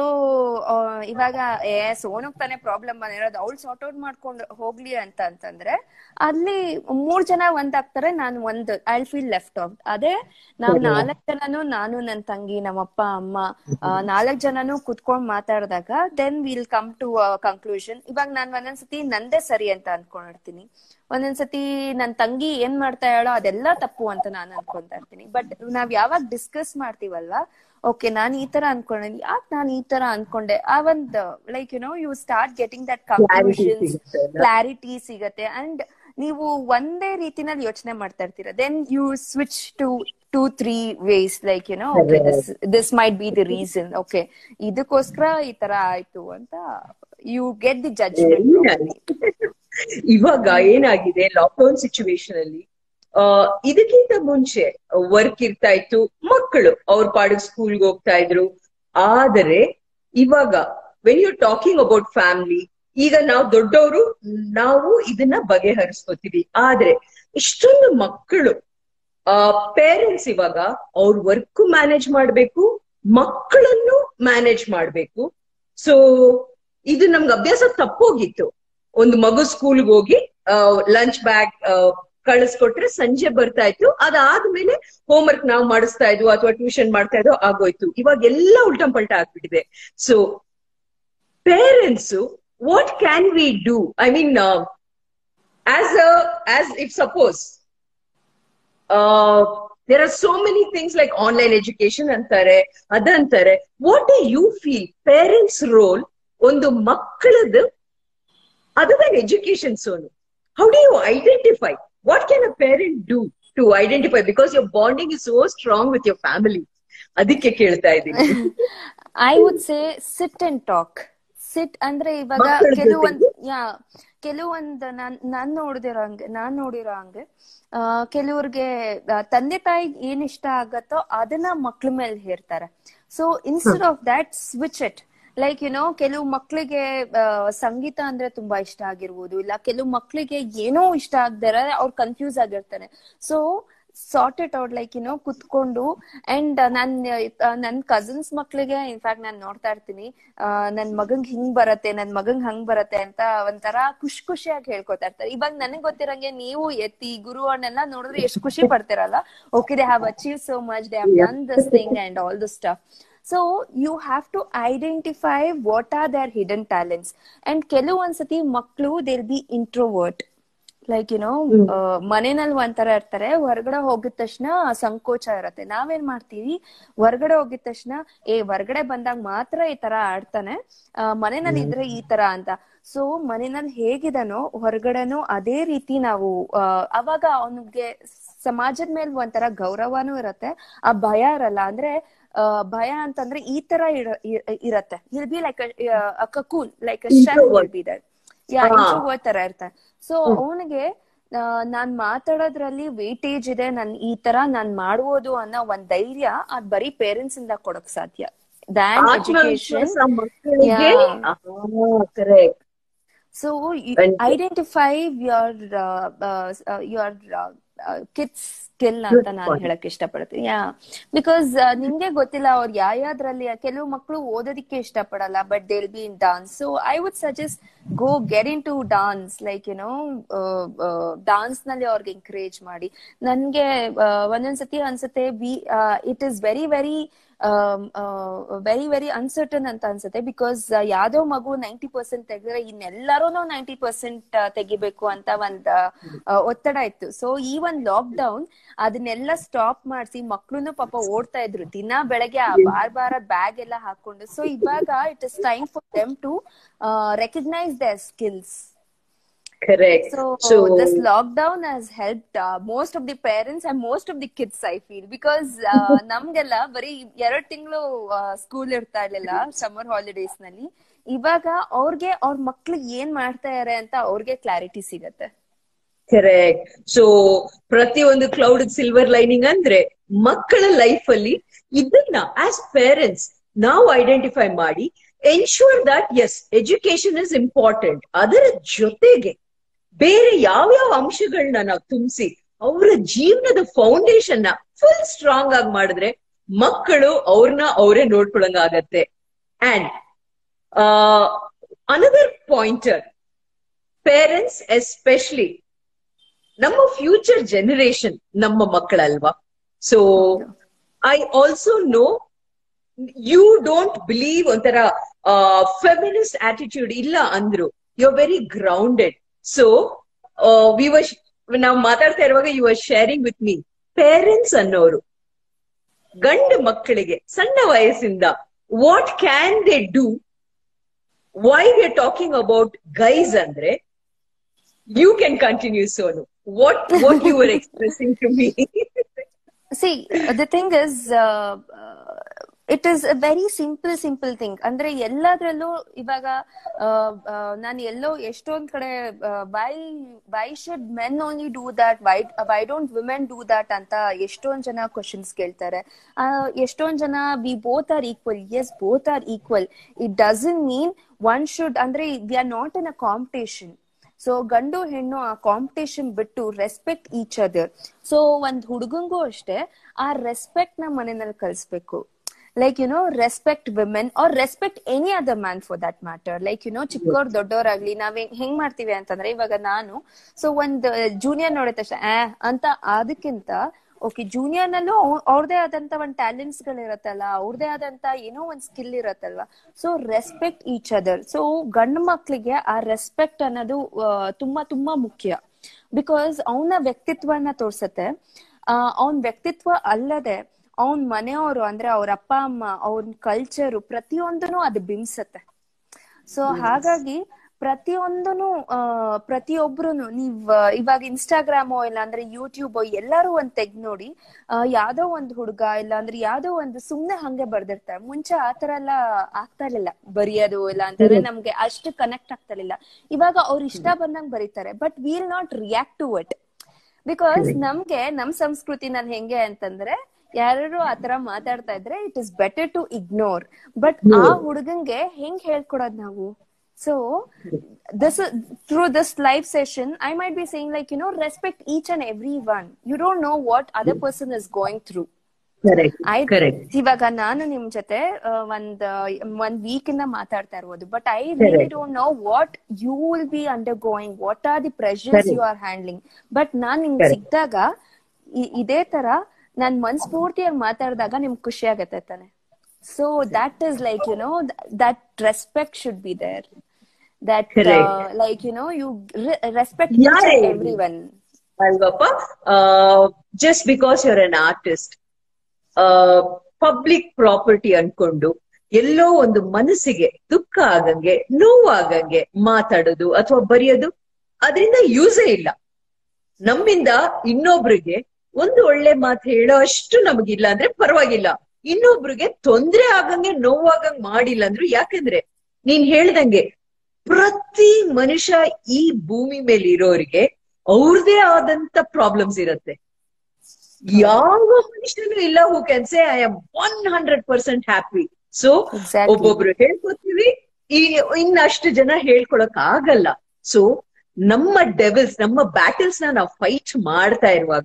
ಇವಾಗ ಏ ಸೋನಕ್ ತಾನೇ ಪ್ರಾಬ್ಲಮ್ ಬಂದಿರೋದು ಅವಳು ಸಾರ್ಟ್ ಔಟ್ ಮಾಡ್ಕೊಂಡು ಹೋಗ್ಲಿ ಅಂತ ಅಂತಂದ್ರೆ ಅಲ್ಲಿ ಮೂರ್ ಜನ ಒಂದಾಗ್ತಾರೆ ನಾನು ಒಂದು ಐ ಫೀಲ್ ಲೆಫ್ಟ್ ಔಟ್ ಅದೇ ನಾವ್ ನಾಲ್ಕ್ ಜನನು ನಾನು ನನ್ ತಂಗಿ ನಮ್ಮಪ್ಪ ಅಮ್ಮ ನಾಲ್ಕ್ ಜನನು ಕುತ್ಕೊಂಡ್ ಮಾತಾಡಿದಾಗ then will come to conclusion ಇವಾಗ ನಾನ್ ಒಂದೊಂದ್ಸತಿ ನಂದೇ ಸರಿ ಅಂತ ಅನ್ಕೊಂಡಿರ್ತೀನಿ ಒಂದೊಂದ್ಸತಿ ನನ್ ತಂಗಿ ಏನ್ ಮಾಡ್ತಾ ಹೇಳೋ ಅದೆಲ್ಲ ತಪ್ಪು ಅಂತ ನಾನು ಅನ್ಕೊಂತಾ ಇರ್ತೀನಿ ಬಟ್ ನಾವ್ ಯಾವಾಗ ಡಿಸ್ಕಸ್ ಮಾಡ್ತೀವಲ್ವಾ ಓಕೆ ನಾನ್ ಈ ತರ ಅನ್ಕೊಂಡೆ ಯಾಕೆ ನಾನ್ ಈ ತರ ಅನ್ಕೊಂಡೆ ಆ ಒಂದ್ like you know you start getting that conclusions clarity ಸಿಗತ್ತೆ ಅಂಡ್ ನೀವು ಒಂದೇ ರೀತಿನಲ್ಲಿ ಯೋಚನೆ ಮಾಡ್ತಾ ಇರ್ತೀರ then you switch to two three ways like you know okay this this might be the reason okay ಇದಕ್ಕೋಸ್ಕರ ಈ ತರ ಆಯ್ತು ಅಂತ ಯು ಗೆಟ್ ದಿ ಜಡ್ಜ್ಮೆಂಟ್ ಇವಾಗ ಏನಾಗಿದೆ ಲಾಕ್ಡೌನ್ ಸಿಚುವೇಶನ್ ಅಲ್ಲಿ ಇದಕ್ಕಿಂತ ಮುಂಚೆ ವರ್ಕ್ ಇರ್ತಾ ಇತ್ತು ಮಕ್ಕಳು ಅವ್ರ ಪಾಡಿಗೆ ಸ್ಕೂಲ್ಗೆ ಹೋಗ್ತಾ ಇದ್ರು ಆದರೆ ಇವಾಗ when you talking about family ಈಗ ನಾವು ದೊಡ್ಡವರು ನಾವು ಇದನ್ನ ಬಗೆಹರಿಸ್ಕೋತೀವಿ ಆದ್ರೆ ಇಷ್ಟೊಂದು ಮಕ್ಕಳು ಆ ಪೇರೆಂಟ್ಸ್ ಇವಾಗ ಅವ್ರ ವರ್ಕ್ ಮ್ಯಾನೇಜ್ ಮಾಡ್ಬೇಕು ಮಕ್ಕಳನ್ನು ಮ್ಯಾನೇಜ್ ಮಾಡ್ಬೇಕು ಸೊ ಇದು ನಮ್ಗೆ ಅಭ್ಯಾಸ ತಪ್ಪೋಗಿತ್ತು ಒಂದು ಮಗು ಸ್ಕೂಲ್ಗೆ ಹೋಗಿ ಲಂಚ್ ಬ್ಯಾಗ್ ಕಳಿಸ್ಕೊಟ್ರೆ ಸಂಜೆ ಬರ್ತಾ ಇತ್ತು ಅದಾದ್ಮೇಲೆ ಹೋಮ್ ವರ್ಕ್ ನಾವು ಮಾಡಿಸ್ತಾ ಇದ್ವು ಅಥವಾ ಟ್ಯೂಷನ್ ಮಾಡ್ತಾ ಇದ್ವು ಆಗೋಯ್ತು ಇವಾಗ ಎಲ್ಲ ಉಲ್ಟಂ ಪಲ್ಟ ಆಗ್ಬಿಟ್ಟಿದೆ so parents what can we do I mean as as if suppose there are so many things like online education ಅಂತಾರೆ ಅದಂತಾರೆ what do you feel parents role ಒಂದು ಮಕ್ಕಳದ್ದು other than education sonu how do you identify what can a parent do to identify because your bonding is so strong with your family ಅದಕ್ಕೆ ಕೇಳ್ತಾ ಇದ್ದೀನಿ I would say sit and talk sit ಅಂದ್ರೆ ಇವಾಗ ಮಕ್ಕಳ ಕೆಲವೊಂದ್ ಯಾ ಕೆಲವೊಂದ್ ನಾನ್ ನಾನ್ ನೋಡಿದಿರೋ ಹಂಗೆ ನಾನ್ ನೋಡಿರೋ ಹಂಗೆ ಆ ಕೆಲವ್ರಿಗೆ ಆ, ತಂದೆ ತಾಯಿಗೆ ಏನ್ ಇಷ್ಟ ಆಗತ್ತೋ ಅದನ್ನ ಮಕ್ಳ ಮೇಲೆ ಹೇರ್ತಾರೆ so instead of that switch it like you know ಕೆಲವು ಮಕ್ಳಿಗೆ ಆ, ಸಂಗೀತ ಅಂದ್ರೆ ತುಂಬಾ ಇಷ್ಟ ಆಗಿರ್ಬೋದು ಇಲ್ಲ ಕೆಲವು ಮಕ್ಳಿಗೆ ಏನೋ ಇಷ್ಟ ಆಗದಾರ ಅವ್ರು ಕನ್ಫ್ಯೂಸ್ ಆಗಿರ್ತಾರೆ so sort it out like ಏನೋ ಕುತ್ಕೊಂಡು ಅಂಡ್ ನನ್ ಆ, ನನ್ ಕಸಿನ್ಸ್ ಮಕ್ಳಿಗೆ ಇನ್ಫ್ಯಾಕ್ಟ್ ನಾನ್ ನೋಡ್ತಾ ಇರ್ತೀನಿ ಆ, ನನ್ ಮಗಂಗ್ ಹಿಂಗ್ ಬರತ್ತೆ ನನ್ ಮಗಂಗ್ ಹಂಗ್ ಬರತ್ತೆ ಅಂತ ಒಂಥರ ಖುಷಿ ಖುಷಿಯಾಗಿ ಹೇಳ್ಕೊತಾ ಇರ್ತಾರೆ ಇವಾಗ ನನಗ್ ಗೊತ್ತಿರಂಗೆ ನೀವು ಎತ್ತಿ ಗುರು ಅನ್ನೆಲ್ಲ ನೋಡಿದ್ರೆ ಎಷ್ಟು ಖುಷಿ ಪಡ್ತಿರಲ್ಲ okay they have achieve so much they have done this thing and all this stuff so you have to identify what are their hidden talents and ಕೆಲವೊಂದ್ಸತಿ ಮಕ್ಕಳು they'll be introvert like you know ಮನೆಯಲ್ಲಿ ಒಂಥರ ಇರ್ತಾರೆ ಹೊರಗಡೆ ಹೋಗಿದ ತಕ್ಷಣ ಸಂಕೋಚ ಇರತ್ತೆ ನಾವೇನ್ ಮಾಡ್ತೀವಿ ಹೊರಗಡೆ ಹೋಗಿದ ತಕ್ಷಣ ಏ ಹೊರಗಡೆ ಬಂದಾಗ ಮಾತ್ರ ಈ ತರ ಆಡ್ತಾನೆ ಆ, ಮನೆಯಲ್ಲಿ ಇದ್ರೆ ಈ ತರ ಅಂತ ಸೊ ಮನೆಯಲ್ಲಿ ಹೇಗಿದನೋ ಹೊರಗಡೆನೂ ಅದೇ ರೀತಿ ನಾವು ಆ, ಅವಾಗ ಅವನಿಗೆ ಸಮಾಜದ ಮೇಲೆ ಒಂಥರ ಗೌರವನೂ ಇರತ್ತೆ ಆ ಭಯ ಇರಲ್ಲ ಅಂದ್ರೆ ಆ, ಭಯ ಅಂತಂದ್ರೆ ಈ ತರ ಇರ- ಇರ- ಇರತ್ತೆ will be like cocoon like shell will be that yeah ಹಾ. ಇಂಟ್ರೋವರ್ಟ್ ತರ ಇರ್ತಾನೆ ಸೊ ಅವನಿಗೆ ನಾನ್ ಮಾತಾಡೋದ್ರಲ್ಲಿ ವೇಟೇಜ್ ಇದೆ ನನ್ ಈ ತರ ನಾನ್ ಮಾಡ್ಬೋದು ಅನ್ನೋ ಒಂದ್ ಧೈರ್ಯ ಅದ್ ಬರೀ ಪೇರೆಂಟ್ಸ್ ಇಂದ ಕೊಡಕ್ ಸಾಧ್ಯ ದ್ಯಾನ್ ಎಜುಕೇಶನ್ ಆತ್ಮವಿಶ್ವಾಸ ಮಕ್ಕಳಿಗೆ Yeah. Correct so And- identify your your kids skill ಅಂತ ನಾನು point. ಹೇಳಕ್ ಇಷ್ಟಪಡ್ತೀನಿ ಯಾ ಬಿಕಾಸ್ ನಿಮ್ಗೆ ಗೊತ್ತಿಲ್ಲ ಅವ್ರು ಯಾವ್ಯಾವ್ದ್ರಲ್ಲಿ ಕೆಲವು ಮಕ್ಕಳು ಓದೋದಿಕ್ಕೆ ಇಷ್ಟಪಡಲ್ಲ but they'll be in dance so I would suggest go get into dance like you know dance ನಲ್ಲಿ ಅವ್ರಿಗೆ ಎಂಕರೇಜ್ ಮಾಡಿ ನನ್ಗೆ ಆ, ಒಂದೊಂದ್ಸತಿ ಅನ್ಸುತ್ತೆ we it is very very very very uncertain ಅಂತ ಅನ್ಸುತ್ತೆ ಬಿಕಾಸ್ ಯಾವ್ದೋ ಮಗು ನೈಂಟಿ ಪರ್ಸೆಂಟ್ ತೆಗೆದ್ರೆ ಇನ್ನೆಲ್ಲರೂ ನೈಂಟಿ ಪರ್ಸೆಂಟ್ ತೆಗಿಬೇಕು ಅಂತ ಒಂದ್ ಆ, ಒತ್ತಡ ಇತ್ತು ಸೊ ಈ ಒಂದ್ ಲಾಕ್ ಡೌನ್ ಅದನ್ನೆಲ್ಲ ಸ್ಟಾಪ್ ಮಾಡಿಸಿ ಮಕ್ಳುನು ಪಾಪ ಓಡ್ತಾ ಇದ್ರು ದಿನ ಬೆಳಗ್ಗೆ ಆ ಬಾರ್ ಬಾರ ಬ್ಯಾಗ್ ಎಲ್ಲ ಹಾಕೊಂಡು ಸೊ ಇವಾಗ it is time for them to recognise their skills correct So, so this lockdown has helped uh, most of the parents and most of the kids, I feel, because uh, ನಮ್ಗೆಲ್ಲ ಬರೀ ಎರಡ್ ತಿಂಗಳು ಸ್ಕೂಲ್ ಇರ್ತಾ ಇರ್ಲಿಲ್ಲ ಸಮ್ಮರ್ ಹಾಲಿಡೇಸ್ ನಲ್ಲಿ ಇವಾಗ ಅವ್ರಿಗೆ ಅವ್ರ ಮಕ್ಳು ಏನ್ ಮಾಡ್ತಾ ಇದಾರೆ ಅಂತ ಅವ್ರಿಗೆ ಕ್ಲಾರಿಟಿ ಸಿಗತ್ತೆ ಕರೆಕ್ಟ್ ಸೊ ಪ್ರತಿಯೊಂದು ಕ್ಲೌಡ್ ಸಿಲ್ವರ್ ಲೈನಿಂಗ್ ಅಂದ್ರೆ ಮಕ್ಕಳ ಲೈಫ್ ಅಲ್ಲಿ ಇದನ್ನ ಆಸ್ ಪೇರೆಂಟ್ಸ್ ನಾವು ಐಡೆಂಟಿಫೈ ಮಾಡಿ ensure that yes education is important ಅದರ ಜೊತೆಗೆ ಬೇರೆ ಯಾವ್ಯಾವ ಅಂಶಗಳನ್ನ ನಾವು ತುಂಬಿಸಿ ಅವರ ಜೀವನದ ಫೌಂಡೇಶನ್ ನ ಫುಲ್ ಸ್ಟ್ರಾಂಗ್ ಆಗಿ ಮಾಡಿದ್ರೆ ಮಕ್ಕಳು ಅವ್ರನ್ನ ಅವರೇ ನೋಡ್ಕೊಳಂಗ ಆಗತ್ತೆ and another pointer parents especially ನಮ್ಮ ಫ್ಯೂಚರ್ ಜನರೇಷನ್ ನಮ್ಮ ಮಕ್ಕಳಲ್ವಾ so I also know you don't believe ಒಂಥರ ಫೆಮಿನಿಸ್ಟ್ ಆಟಿಟ್ಯೂಡ್ ಇಲ್ಲ ಅಂದ್ರು you are very grounded so we were ನಾವು ಮಾತಾಡ್ತಾ ಇರುವಾಗ you are sharing with me parents ಅನ್ನೋರು ಗಂಡು ಮಕ್ಕಳಿಗೆ ಸಣ್ಣ ವಯಸ್ಸಿಂದ what can they do why we are talking about guys ಅಂದ್ರೆ you can continue Sonu what what you are expressing to me See, the thing is, uh, uh, it is a very simple, simple thing. ಅಂದ್ರೆ ಎಲ್ಲದ್ರಲ್ಲೂ ಇವಾಗ ನಾನು ಎಲ್ಲೋ ಎಷ್ಟೊಂದ್ ಕಡೆ why why should men only do that why why don't women do that ಅಂತ ಎಷ್ಟೊಂದ್ ಜನ ಕ್ವಶನ್ಸ್ ಕೇಳ್ತಾರೆ ಆ, ಎಷ್ಟೊಂದ್ ಜನ we both are equal yes both are equal it doesn't mean one should ಅಂದ್ರೆ we are not in a competition so ಗಂಡು ಹೆಣ್ಣು ಆ ಕಾಂಪಿಟೇಷನ್ ಬಿಟ್ಟು ರೆಸ್ಪೆಕ್ಟ್ ಈಚ್ ಅದರ್ ಸೊ ಒಂದ್ ಹುಡುಗಂಗೂ ಅಷ್ಟೇ ಆ ರೆಸ್ಪೆಕ್ಟ್ ನ ಮನೆಯಲ್ಲಿ ಕಲಿಸ್ಬೇಕು like you know respect women or respect any other man for that matter like you know ಚಿಕ್ಕವ್ರ ದೊಡ್ಡವರಾಗ್ಲಿ ನಾವ್ ಹೆಂಗ್- ಹೆಂಗ್ ಮಾಡ್ತೀವಿ ಅಂತಂದ್ರೆ ಇವಾಗ ನಾನು ಸೊ ಒಂದ್ ಜೂನಿಯರ್ ನೋಡಿದ ತಕ್ಷಣ ಆ ಅಂತ ಅದಕ್ಕಿಂತ ಓಕೆ ಜೂನಿಯರ್ ನಲ್ಲೂ ಅವ್ರದೇ ಆದಂತ ಒಂದ್ ಟ್ಯಾಲೆಂಟ್ಸ್ ಗಳಿರತ್ತಲ್ಲ ಅವ್ರದೇ ಆದಂತ ಏನೋ ಒಂದ್ ಸ್ಕಿಲ್ ಇರತ್ತಲ್ವಾ so respect each other so ಗಂಡು ಮಕ್ಳಿಗೆ ಆ ರೆಸ್ಪೆಕ್ಟ್ ಅನ್ನೋದು ಆ, ತುಂಬಾ ತುಂಬಾ ಮುಖ್ಯ ಬಿಕಾಸ್ ಅವನ ವ್ಯಕ್ತಿತ್ವನ ತೋರ್ಸತ್ತೆ ಅವನ್ ವ್ಯಕ್ತಿತ್ವ ಅಲ್ಲದೆ ಅವನ್ ಮನೆಯವರು ಅಂದ್ರೆ ಅವ್ರ ಅಪ್ಪ ಅಮ್ಮ ಅವ್ನ ಕಲ್ಚರು ಪ್ರತಿಯೊಂದನು ಅದು ಬಿಂಬಿಸತ್ತೆ ಸೊ ಹಾಗಾಗಿ ಪ್ರತಿಯೊಂದನು ಆ ಪ್ರತಿಯೊಬ್ರುನು ನೀವ್ ಆ, ಇವಾಗ ಇನ್ಸ್ಟಾಗ್ರಾಮೋ ಇಲ್ಲ ಅಂದ್ರೆ ಯೂಟ್ಯೂಬ್ ಎಲ್ಲಾರು ಒಂದ್ ತೆಗ್ದ್ ನೋಡಿ ಆ, ಯಾವ್ದೋ ಒಂದ್ ಹುಡ್ಗ ಇಲ್ಲ ಅಂದ್ರೆ ಯಾವ್ದೋ ಒಂದು ಸುಮ್ನೆ ಹಂಗೆ ಬರ್ದಿರ್ತಾರೆ ಮುಂಚೆ ಆತರ ಎಲ್ಲ ಆಗ್ತಾ ಇರ್ಲಿಲ್ಲ ಬರೆಯೋದು ಇಲ್ಲ ಅಂತಂದ್ರೆ ನಮ್ಗೆ ಅಷ್ಟು ಕನೆಕ್ಟ್ ಆಗ್ತಾ ಇರ್ಲಿಲ್ಲ ಇವಾಗ ಅವ್ರು ಇಷ್ಟ ಬಂದಂಗ್ ಬರೀತಾರೆ but will not react to it because ನಮ್ಗೆ ನಮ್ ಸಂಸ್ಕೃತಿನಲ್ಲಿ ಹೆಂಗೆ ಅಂತಂದ್ರೆ ಯಾರು ಆತರ ಮಾತಾಡ್ತಾ ಇದ್ರೆ it is better to ignore but ಆ ಹುಡುಗಂಗೆ ಹೆಂಗ್ ಹೇಳ್ಕೊಡೋದ್ ನಾವು so this is through this live session i might be saying like you know respect each and every one you don't know what other person is going through correct I correct ಇವಾಗ ನಾನು ನಿಮ್ ಜೊತೆ ಆ, ಒಂದ್ ಒಂದ್ ವೀಕ್ ಇಂದ ಮಾತಾಡ್ತಾ ಇರ್ಬೋದು but I really don't know what you will be undergoing what are the pressures you are handling but ನಾನ್ ನಿಮ್ಗೆ ಸಿಕ್ಕಿದಾಗ ಇದೇ ತರ ನಾನ್ ಮನ್ಸ್ಫೂರ್ತಿಯಾಗಿ ಮಾತಾಡಿದಾಗ ನಿಮ್ಗೆ ಖುಷಿ ಆಗತ್ತೆ ತಾನೆ so that is like you know that respect should be there that Correct. Like you know you respect ಯಾರೇ ಎವ್ರಿ ಒನ್ ಅಲ್ವಪ್ಪ just because you're an artist public property ಅನ್ಕೊಂಡು ಎಲ್ಲೋ ಒಂದು ಮನಸ್ಸಿಗೆ ದುಃಖ ಆಗಂಗೆ ನೋವಾಗಂಗೆ ಮಾತಾಡೋದು ಅಥವಾ ಬರೆಯೋದು ಅದರಿಂದ ಯೂಸೇ ಇಲ್ಲ ನಮ್ಮಿಂದ ಇನ್ನೊಬ್ರಿಗೆ ಒಂದು ಒಳ್ಳೆ ಮಾತು ಹೇಳೋ ಅಷ್ಟು ನಮಗಿಲ್ಲ ಅಂದ್ರೆ ಪರವಾಗಿಲ್ಲ ಇನ್ನೊಬ್ರಿಗೆ ತೊಂದ್ರೆ ಆಗಂಗೆ ನೋವಾಗಂಗ್ ಮಾಡಿಲ್ಲ ಅಂದ್ರು ಯಾಕಂದ್ರೆ ನೀನ್ ಹೇಳ್ದಂಗೆ ಪ್ರತಿ ಮನುಷ್ಯ ಈ ಭೂಮಿ ಮೇಲೆ ಇರೋರಿಗೆ ಅವ್ರದೇ ಆದಂತ ಪ್ರಾಬ್ಲಮ್ಸ್ ಇರತ್ತೆ ಯಾವ ಮನುಷ್ಯನೂ ಇಲ್ಲ who can say I am one hundred percent happy so Exactly. ಒಬ್ಬೊಬ್ರು ಹೇಳ್ಕೊತೀವಿ ಈ ಇನ್ನಷ್ಟು ಜನ ಹೇಳ್ಕೊಳಕ್ ಆಗಲ್ಲ ಸೊ ನಮ್ಮ ಡೆವಿಲ್ಸ್ ನಮ್ಮ ಬ್ಯಾಟಲ್ಸ್ ನ ನಾವು ಫೈಟ್ ಮಾಡ್ತಾ ಇರುವಾಗ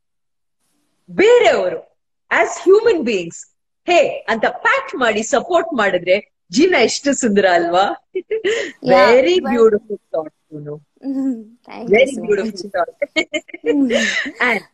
ಬೇರೆಯವರು ಆಸ್ ಹ್ಯೂಮನ್ ಬೀಯಿಂಗ್ಸ್ ಹೇ ಅಂತ ಪ್ಯಾಟ್ ಮಾಡಿ ಸಪೋರ್ಟ್ ಮಾಡಿದ್ರೆ ಜೀವನ ಎಷ್ಟು ಸುಂದರ ಅಲ್ವಾ Yeah, very but- beautiful thought thank you very so much beautiful thought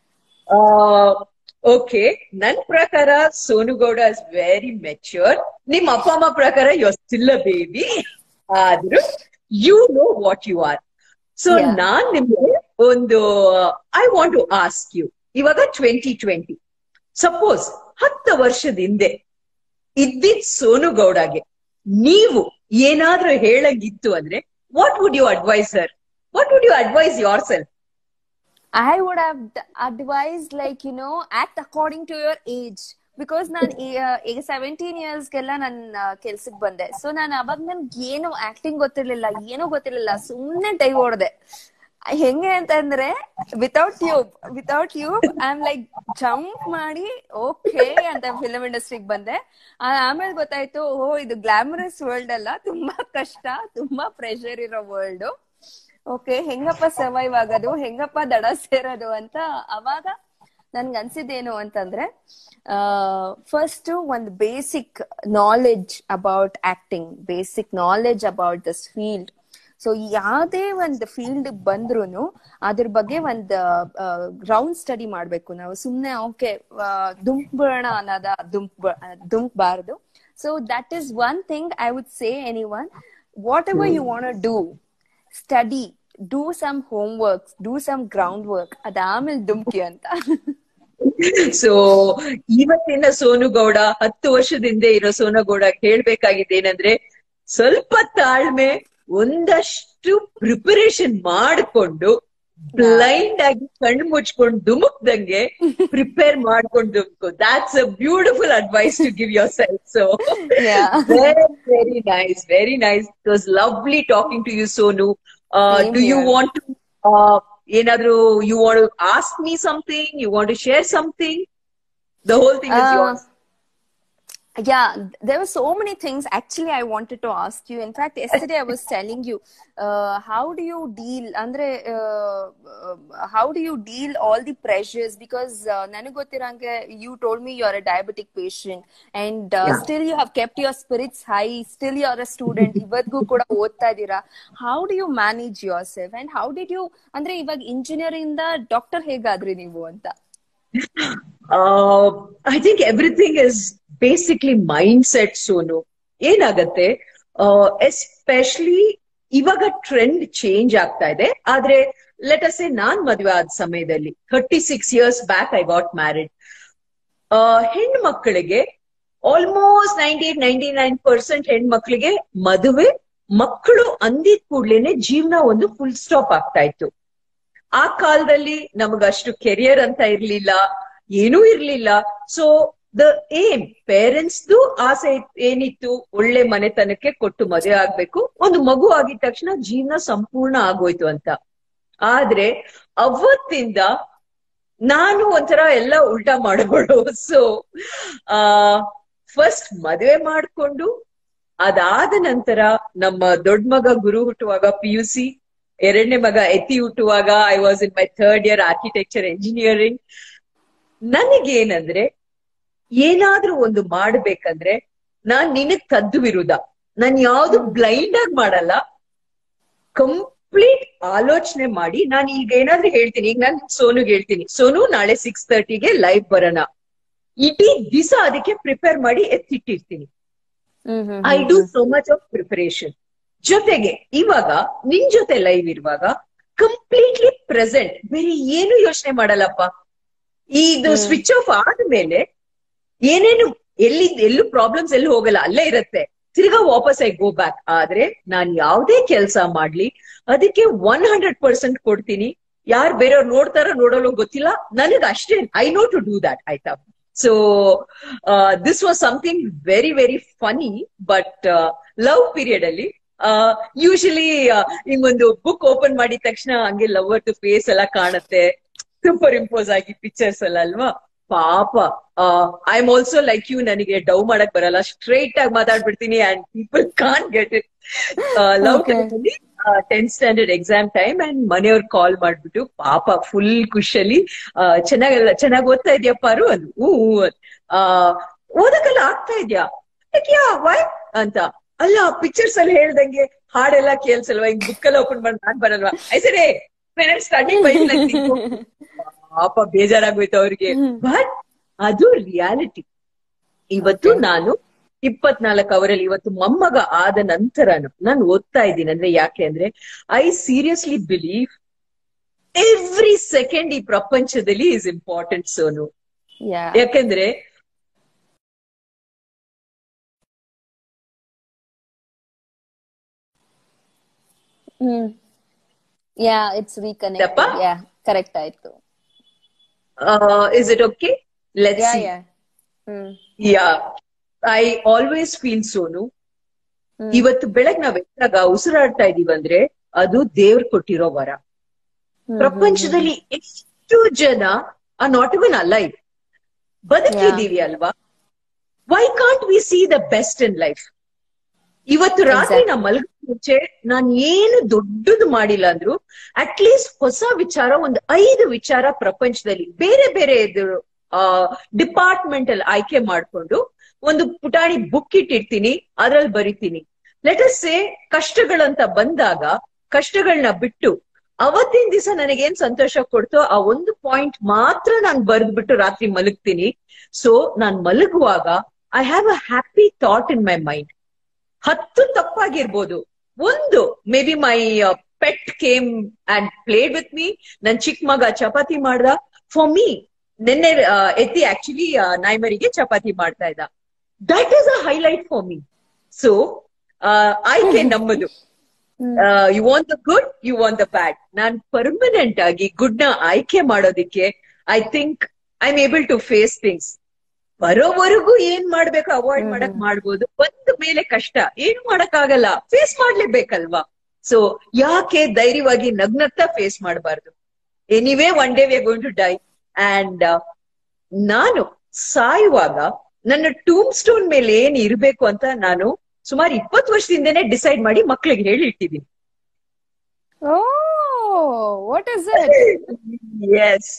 okay ನನ್ ಪ್ರಕಾರ ಸೋನುಗೌಡ ಇಸ್ ವೆರಿ ಮೆಚ್ಯೂರ್ ನಿಮ್ ಅಪ್ಪ ಅಮ್ಮ ಪ್ರಕಾರ ಯು ಸ್ಟಿಲ್ ಅ ಬೇಬಿ ಆದ್ರೂ you know what you are so Yeah. ನಾನ್ ನಿಮ್ಗೆ ಒಂದು I want to ask you ಇವಾಗ ಟ್ವೆಂಟಿ ಟ್ವೆಂಟಿ ಸಪೋಸ್ ಹತ್ತು ವರ್ಷದ ಹಿಂದೆ ಇದ್ದಿದ್ ಸೋನುಗೌಡಗೆ ನೀವು ಏನಾದ್ರೂ ಹೇಳಂಗಿತ್ತು ಅಂದ್ರೆ what would you advise sir what would you advise yourself I would have d- advised like you know act according to your age because ನಾನು ಈಗ ಸೆವೆಂಟೀನ್ ಇಯರ್ಸ್ಗೆಲ್ಲ ನನ್ನ ಕೆಲ್ಸಕ್ ಬಂದೆ ಸೊ ನಾನು ಅವಾಗ ನನ್ಗೆ ಏನು ಆಕ್ಟಿಂಗ್ ಗೊತ್ತಿರ್ಲಿಲ್ಲ ಏನೂ ಗೊತ್ತಿರ್ಲಿಲ್ಲ ಸುಮ್ನೆ ಡೈ ಹೊಡ್ದೆ ಹೆಂಗೆ ಅಂತಂದ್ರೆ without tube without tube I am like jump ಮಾಡಿ ಓಕೆ ಅಂತ ಫಿಲ್ಮ್ ಇಂಡಸ್ಟ್ರಿಗೆ ಬಂದೆ ಆ- ಆಮೇಲೆ ಗೊತ್ತಾಯ್ತು ಓ ಇದು ಗ್ಲಾಮರಸ್ ವರ್ಲ್ಡ್ ಅಲ್ಲ ತುಂಬಾ ಕಷ್ಟ ತುಂಬಾ ಪ್ರೆಷರ್ ಇರೋ ವರ್ಲ್ಡ್ ಓಕೆ ಹೆಂಗಪ್ಪ ಸರ್ವೈವ್ ಆಗೋದು ಹೆಂಗಪ್ಪ ದಡ ಸೇರೋದು ಅಂತ ಅವಾಗ ನನ್ಗೆ ಅನ್ಸಿದ್ದೇನು ಅಂತಂದ್ರೆ ಫಸ್ಟ್ ಒಂದು basic knowledge about acting basic knowledge about this field so ಯಾವ್ದೇ ಒಂದು ಫೀಲ್ಡ್ ಬಂದ್ರು ಅದ್ರ ಬಗ್ಗೆ ಒಂದು ಗ್ರೌಂಡ್ ಸ್ಟಡಿ ಮಾಡ್ಬೇಕು ನಾವು ಸುಮ್ನೆ ಓಕೆ ದುಂಕ್ಬಿಡೋಣ ಅನ್ನೋದ ದುಂಕ್ ದುಂಕ್ಬಾರ್ದು so that is one thing I would say anyone whatever you want do study do some homework do some groundwork ಅದಾದ್ಮೇಲೆ ದುಮ್ಕಿ ಅಂತ ಸೊ ಇವತ್ತಿನ ಸೋನುಗೌಡ ಹತ್ತು ವರ್ಷದ ಹಿಂದೆ ಇರೋ ಸೋನುಗೌಡ ಹೇಳ್ಬೇಕಾಗಿದೆ ಏನಂದ್ರೆ ಸ್ವಲ್ಪ ತಾಳ್ಮೆ ಒಂದಷ್ಟು ಪ್ರಿಪರೇಷನ್ ಮಾಡಿಕೊಂಡು ಬ್ಲೈಂಡ್ ಆಗಿ ಕಣ್ಣು ಮುಚ್ಕೊಂಡು ದುಮುಕ್ದಂಗೆ ಪ್ರಿಪೇರ್ ಮಾಡ್ಕೊಂಡು ದುಮ್ಕು that's a beautiful advice to give yourself so Yeah. Very very nice very nice it was lovely talking to you Sonu Same do you here. Want to ಏನಾದ್ರೂ you want ask me something you want to share something the whole thing is Uh, yours yeah there were so many things actually i wanted to ask you in fact yesterday i was telling you uh, how do you deal andre uh, uh, how do you deal all the pressures because ನನಗೆ ಗೊತ್ತಿರಂಗೆ you told me you're a diabetic patient and uh, Yeah. still you have kept your spirits high still you're a student ಇವತ್ತಿಗೂ ಕೂಡ ಓದ್ತಾ ಇದ್ದೀರಾ how do you manage yourself and how did you ಅಂದ್ರೆ ಇವಾಗ ಇಂಜಿನಿಯರಿಂಗ್ ಇಂದ ಡಾಕ್ಟರ್ ಹೇಗಾದ್ರಿ ನೀವು ಅಂತ I think everything is basically mindset Sonu ಏನಾಗತ್ತೆ ಎಸ್ಪೆಷಲಿ ಇವಾಗ ಟ್ರೆಂಡ್ ಚೇಂಜ್ ಆಗ್ತಾ ಇದೆ ಆದ್ರೆ ಲೆಟ್ ಅಸ್ ಎ ನಾನ್ ಮದುವೆ ಆದ ಸಮಯದಲ್ಲಿ thirty six years back I got married ಹೆಣ್ಮಕ್ಳಿಗೆ almost ninety ninety nine percent ಹೆಣ್ಮಕ್ಳಿಗೆ ಮದುವೆ ಮಕ್ಕಳು ಅಂದಿದ್ ಕೂಡ್ಲೇನೆ ಜೀವನ ಒಂದು ಫುಲ್ ಸ್ಟಾಪ್ ಆಗ್ತಾ ಇತ್ತು ಆ ಕಾಲದಲ್ಲಿ ನಮಗಷ್ಟು ಕೆರಿಯರ್ ಅಂತ ಇರ್ಲಿಲ್ಲ ಏನೂ ಇರ್ಲಿಲ್ಲ ಸೊ ದ ಏಮ್ ಪೇರೆಂಟ್ಸ್ದು ಆಸೆ ಏನಿತ್ತು ಒಳ್ಳೆ ಮನೆತನಕ್ಕೆ ಕೊಟ್ಟು ಮದುವೆ ಆಗ್ಬೇಕು ಒಂದು ಮಗು ಆಗಿದ ತಕ್ಷಣ ಜೀವನ ಸಂಪೂರ್ಣ ಆಗೋಯ್ತು ಅಂತ ಆದ್ರೆ ಅವತ್ತಿಂದ ನಾನು ಒಂಥರ ಎಲ್ಲ ಉಲ್ಟಾ ಮಾಡೋಳು ಸೊ ಆ ಫಸ್ಟ್ ಮದುವೆ ಮಾಡ್ಕೊಂಡು ಅದಾದ ನಂತರ ನಮ್ಮ ದೊಡ್ಡ ಮಗ ಗುರು ಹುಟ್ಟುವಾಗ ಪಿ ಯು ಸಿ ಎರಡನೇ ಮಗ ಎತ್ತಿ ಹುಟ್ಟುವಾಗ I was in my third year architecture engineering ನನಗೇನಂದ್ರೆ ಏನಾದ್ರೂ ಒಂದು ಮಾಡ್ಬೇಕಂದ್ರೆ ನಾನ್ ನಿನಗ್ ತದ್ದು ವಿರುದ್ಧ ನಾನ್ ಯಾವ್ದು ಬ್ಲೈಂಡ್ ಆಗಿ ಮಾಡಲ್ಲ ಕಂಪ್ಲೀಟ್ ಆಲೋಚನೆ ಮಾಡಿ ನಾನು ಈಗ ಏನಾದ್ರೂ ಹೇಳ್ತೀನಿ ಈಗ ನಾನು ಸೋನುಗ್ ಹೇಳ್ತೀನಿ ಸೋನು ನಾಳೆ ಸಿಕ್ಸ್ ತರ್ಟಿಗೆ ಲೈವ್ ಬರೋಣ ಇಡೀ ದಿವಸ ಅದಕ್ಕೆ ಪ್ರಿಪೇರ್ ಮಾಡಿ ಎತ್ತಿಟ್ಟಿರ್ತೀನಿ hmm hmm I do so much of preparation ಜೊತೆಗೆ ಇವಾಗ ನಿನ್ ಜೊತೆ ಲೈವ್ ಇರುವಾಗ ಕಂಪ್ಲೀಟ್ಲಿ ಪ್ರೆಸೆಂಟ್ ಬೇರೆ ಏನು ಯೋಚನೆ ಮಾಡಲ್ಲಪ್ಪ ಇದು ಹ್ಮ್. ಸ್ವಿಚ್ ಆಫ್ ಆದ್ಮೇಲೆ ಏನೇನು ಎಲ್ಲಿ ಎಲ್ಲೂ ಪ್ರಾಬ್ಲಮ್ಸ್ ಎಲ್ಲೂ ಹೋಗಲ್ಲ ಅಲ್ಲೇ ಇರತ್ತೆ ತಿರ್ಗಾ ವಾಪಸ್ ಐ ಗೋ ಬ್ಯಾಕ್ ಆದ್ರೆ ನಾನ್ ಯಾವ್ದೇ ಕೆಲಸ ಮಾಡ್ಲಿ ಅದಕ್ಕೆ ಒನ್ ಹಂಡ್ರೆಡ್ ಪರ್ಸೆಂಟ್ ಕೊಡ್ತೀನಿ ಯಾರು ಬೇರೆಯವ್ರು ನೋಡ್ತಾರೋ ನೋಡೋಲ್ಲೋ ಗೊತ್ತಿಲ್ಲ ನನಗ್ ಅಷ್ಟೇ I know to do that ಆಯ್ತಾ so this was something very very funny but love period ಅಲ್ಲಿ ಯೂಶಲಿ ಹಿಂಗೊಂದು ಬುಕ್ ಓಪನ್ ಮಾಡಿದ ತಕ್ಷಣ ಹಂಗೆ ಲವರ್ ಫೇಸ್ ಎಲ್ಲ ಕಾಣುತ್ತೆ ಸೂಪರ್ ಇಂಪೋಸ್ ಆಗಿ ಪಿಕ್ಚರ್ಸ್ ಎಲ್ಲ ಅಲ್ವಾ ಪಾಪ I am also like you ನನಗೆ ಡೌ ಮಾಡಕ್ ಬರಲ್ಲ ಸ್ಟ್ರೈಟ್ ಆಗಿ ಮಾತಾಡ್ಬಿಡ್ತೀನಿ and people can get it love Okay. Tenth standard exam time and ಮನೆಯವ್ರು ಕಾಲ್ ಮಾಡ್ಬಿಟ್ಟು ಪಾಪ ಫುಲ್ ಖುಷಿಯಲ್ಲಿ ಚೆನ್ನಾಗಲ್ಲ ಚೆನ್ನಾಗಿ ಓದ್ತಾ ಇದ್ಯಾ ಪಾರು ಅದು ಹೂ ಹೂ ಅಂದ್. ಆ, ಓದಕ್ಕೆಲ್ಲ ಆಗ್ತಾ ಇದ್ಯಾ ಯಾ ವೈ ಅಂತ ಅಲ್ಲ ಪಿಕ್ಚರ್ಸ್ ಅಲ್ಲಿ ಹೇಳ್ದಂಗೆ ಹಾಡೆಲ್ಲ ಕೇಳ್ಸಲ್ವಾ ಹಿಂಗ್ ಬುಕ್ ಎಲ್ಲ ಓಪನ್ ಮಾಡಿ ನಾನ್ ಬರಲ್ವಾ ಐ ಸರಿ ಸ್ಟಾರ್ಟಿಂಗ್ ಪಾಪ ಬೇಜಾರಾಗೋಯ್ತು ಅವ್ರಿಗೆ ಬಟ್ ಅದು ರಿಯಾಲಿಟಿ ಇವತ್ತು ನಾನು ಇಪ್ಪತ್ನಾಲ್ಕು ಅವರಲ್ಲಿ ಇವತ್ತು ಮೊಮ್ಮಗ ಆದ ನಂತರನು ನಾನು ಓದ್ತಾ ಇದ್ದೀನಿ ಅಂದ್ರೆ ಯಾಕೆ ಅಂದ್ರೆ I seriously believe every second ಈ ಪ್ರಪಂಚದಲ್ಲಿ ಇಸ್ ಇಂಪಾರ್ಟೆಂಟ್ ಸೋನು ಯಾ ಯಾಕಂದ್ರೆ ಹ್ಮ್ ಯಾ ಇಟ್ಸ್ ದಪ್ಪ? ರೀಕನೆಕ್ಟೆಡ್ ಯಾ ಕರೆಕ್ಟ್ ಆಯ್ತು is it okay let's yeah yeah hmm yeah I always feel Sonu hmm. ಇವತ್ತು ಬೆಳಗ್ ನಾವ್ ಎದ್ದಾಗ ಉಸಿರಾಡ್ತಾ ಇದೀವಂದ್ರೆ ಅದು ದೇವ್ರು ಕೊಟ್ಟಿರೋ ವರ ಹ್ಮ್, ಪ್ರಪಂಚದಲ್ಲಿ ಎಷ್ಟು ಜನ ಆ ನಾಟ್ ಇವನ್ ಅಲ್ಲ ಇದು ಬದುಕಿದೀವಿ ಅಲ್ವಾ why can't we see the best in life ಇವತ್ತು ರಾತ್ರಿ Exactly. ನಾ ಮಲಗ ಮುಂಚೆ ನಾನ್ ಏನು ದೊಡ್ಡದು ಮಾಡಿಲ್ಲ ಅಂದ್ರು ಅಟ್ ಲೀಸ್ಟ್ ಹೊಸ ವಿಚಾರ ಒಂದು ಐದು ವಿಚಾರ ಪ್ರಪಂಚದಲ್ಲಿ ಬೇರೆ ಬೇರೆ ಡಿಪಾರ್ಟ್ಮೆಂಟ್ ಅಲ್ಲಿ ಆಯ್ಕೆ ಮಾಡ್ಕೊಂಡು ಒಂದು ಪುಟಾಣಿ ಬುಕ್ ಇಟ್ಟಿರ್ತೀನಿ ಅದ್ರಲ್ಲಿ ಬರಿತೀನಿ ಲೆಟ್ ಅಸ್ ಸೇ ಕಷ್ಟಗಳಂತ ಬಂದಾಗ ಕಷ್ಟಗಳನ್ನ ಬಿಟ್ಟು ಅವತ್ತಿನ ದಿವಸ ನನಗೇನ್ ಸಂತೋಷ ಕೊಡ್ತೋ ಆ ಒಂದು ಪಾಯಿಂಟ್ ಮಾತ್ರ ನಾನು ಬರೆದ್ಬಿಟ್ಟು ರಾತ್ರಿ ಮಲಗ್ತೀನಿ ಸೊ ನಾನ್ ಮಲಗುವಾಗ I have a happy thought in my mind ಹತ್ತು ತಪ್ಪಾಗಿರ್ಬೋದು ಒಂದು maybe my pet came and played with me ನನ್ ಚಿಕ್ಕ ಮಗ ಚಪಾತಿ ಮಾಡ್ದ ಫಾರ್ ಮೀ ನಿನ್ನೆ ಆ, ಎತ್ತಿ ಆಕ್ಚುಲಿ ನಾಯ್ಮರಿಗೆ ಚಪಾತಿ ಮಾಡ್ತಾ ಇದ್ದ that is a highlight for me so ಆಯ್ಕೆ ನಮ್ಮದು hmm. You want the good you want the bad ನಾನ್ ಪರ್ಮನೆಂಟ್ ಆಗಿ ಗುಡ್ ನ ಆಯ್ಕೆ ಮಾಡೋದಿಕ್ಕೆ I think I am able to face things ಬರೋವರೆಗೂ ಏನ್ ಮಾಡ್ಬೇಕು ಅವಾಯ್ಡ್ ಹ್ಮ್. ಮಾಡಕ್ ಮಾಡ್ಬೋದು ಬಂದ ಮೇಲೆ ಕಷ್ಟ ಏನು ಮಾಡಕ್ ಆಗಲ್ಲ ಫೇಸ್ ಮಾಡ್ಲೇಬೇಕಲ್ವಾ ಸೊ ಯಾಕೆ ಧೈರ್ಯವಾಗಿ ನಗ್ನಗ್ತಾ ಫೇಸ್ ಮಾಡಬಾರ್ದು anyway one day we going to die and ನಾನು ಸಾಯುವಾಗ ನನ್ನ ಟೂಮ್ ಸ್ಟೋನ್ ಮೇಲೆ ಏನ್ ಇರ್ಬೇಕು ಅಂತ ನಾನು ಸುಮಾರು ಇಪ್ಪತ್ತು ವರ್ಷದಿಂದನೇ ಡಿಸೈಡ್ ಮಾಡಿ ಮಕ್ಳಿಗೆ ಹೇಳಿ ಇಟ್ಟಿದ್ದೀನಿ oh what is it yes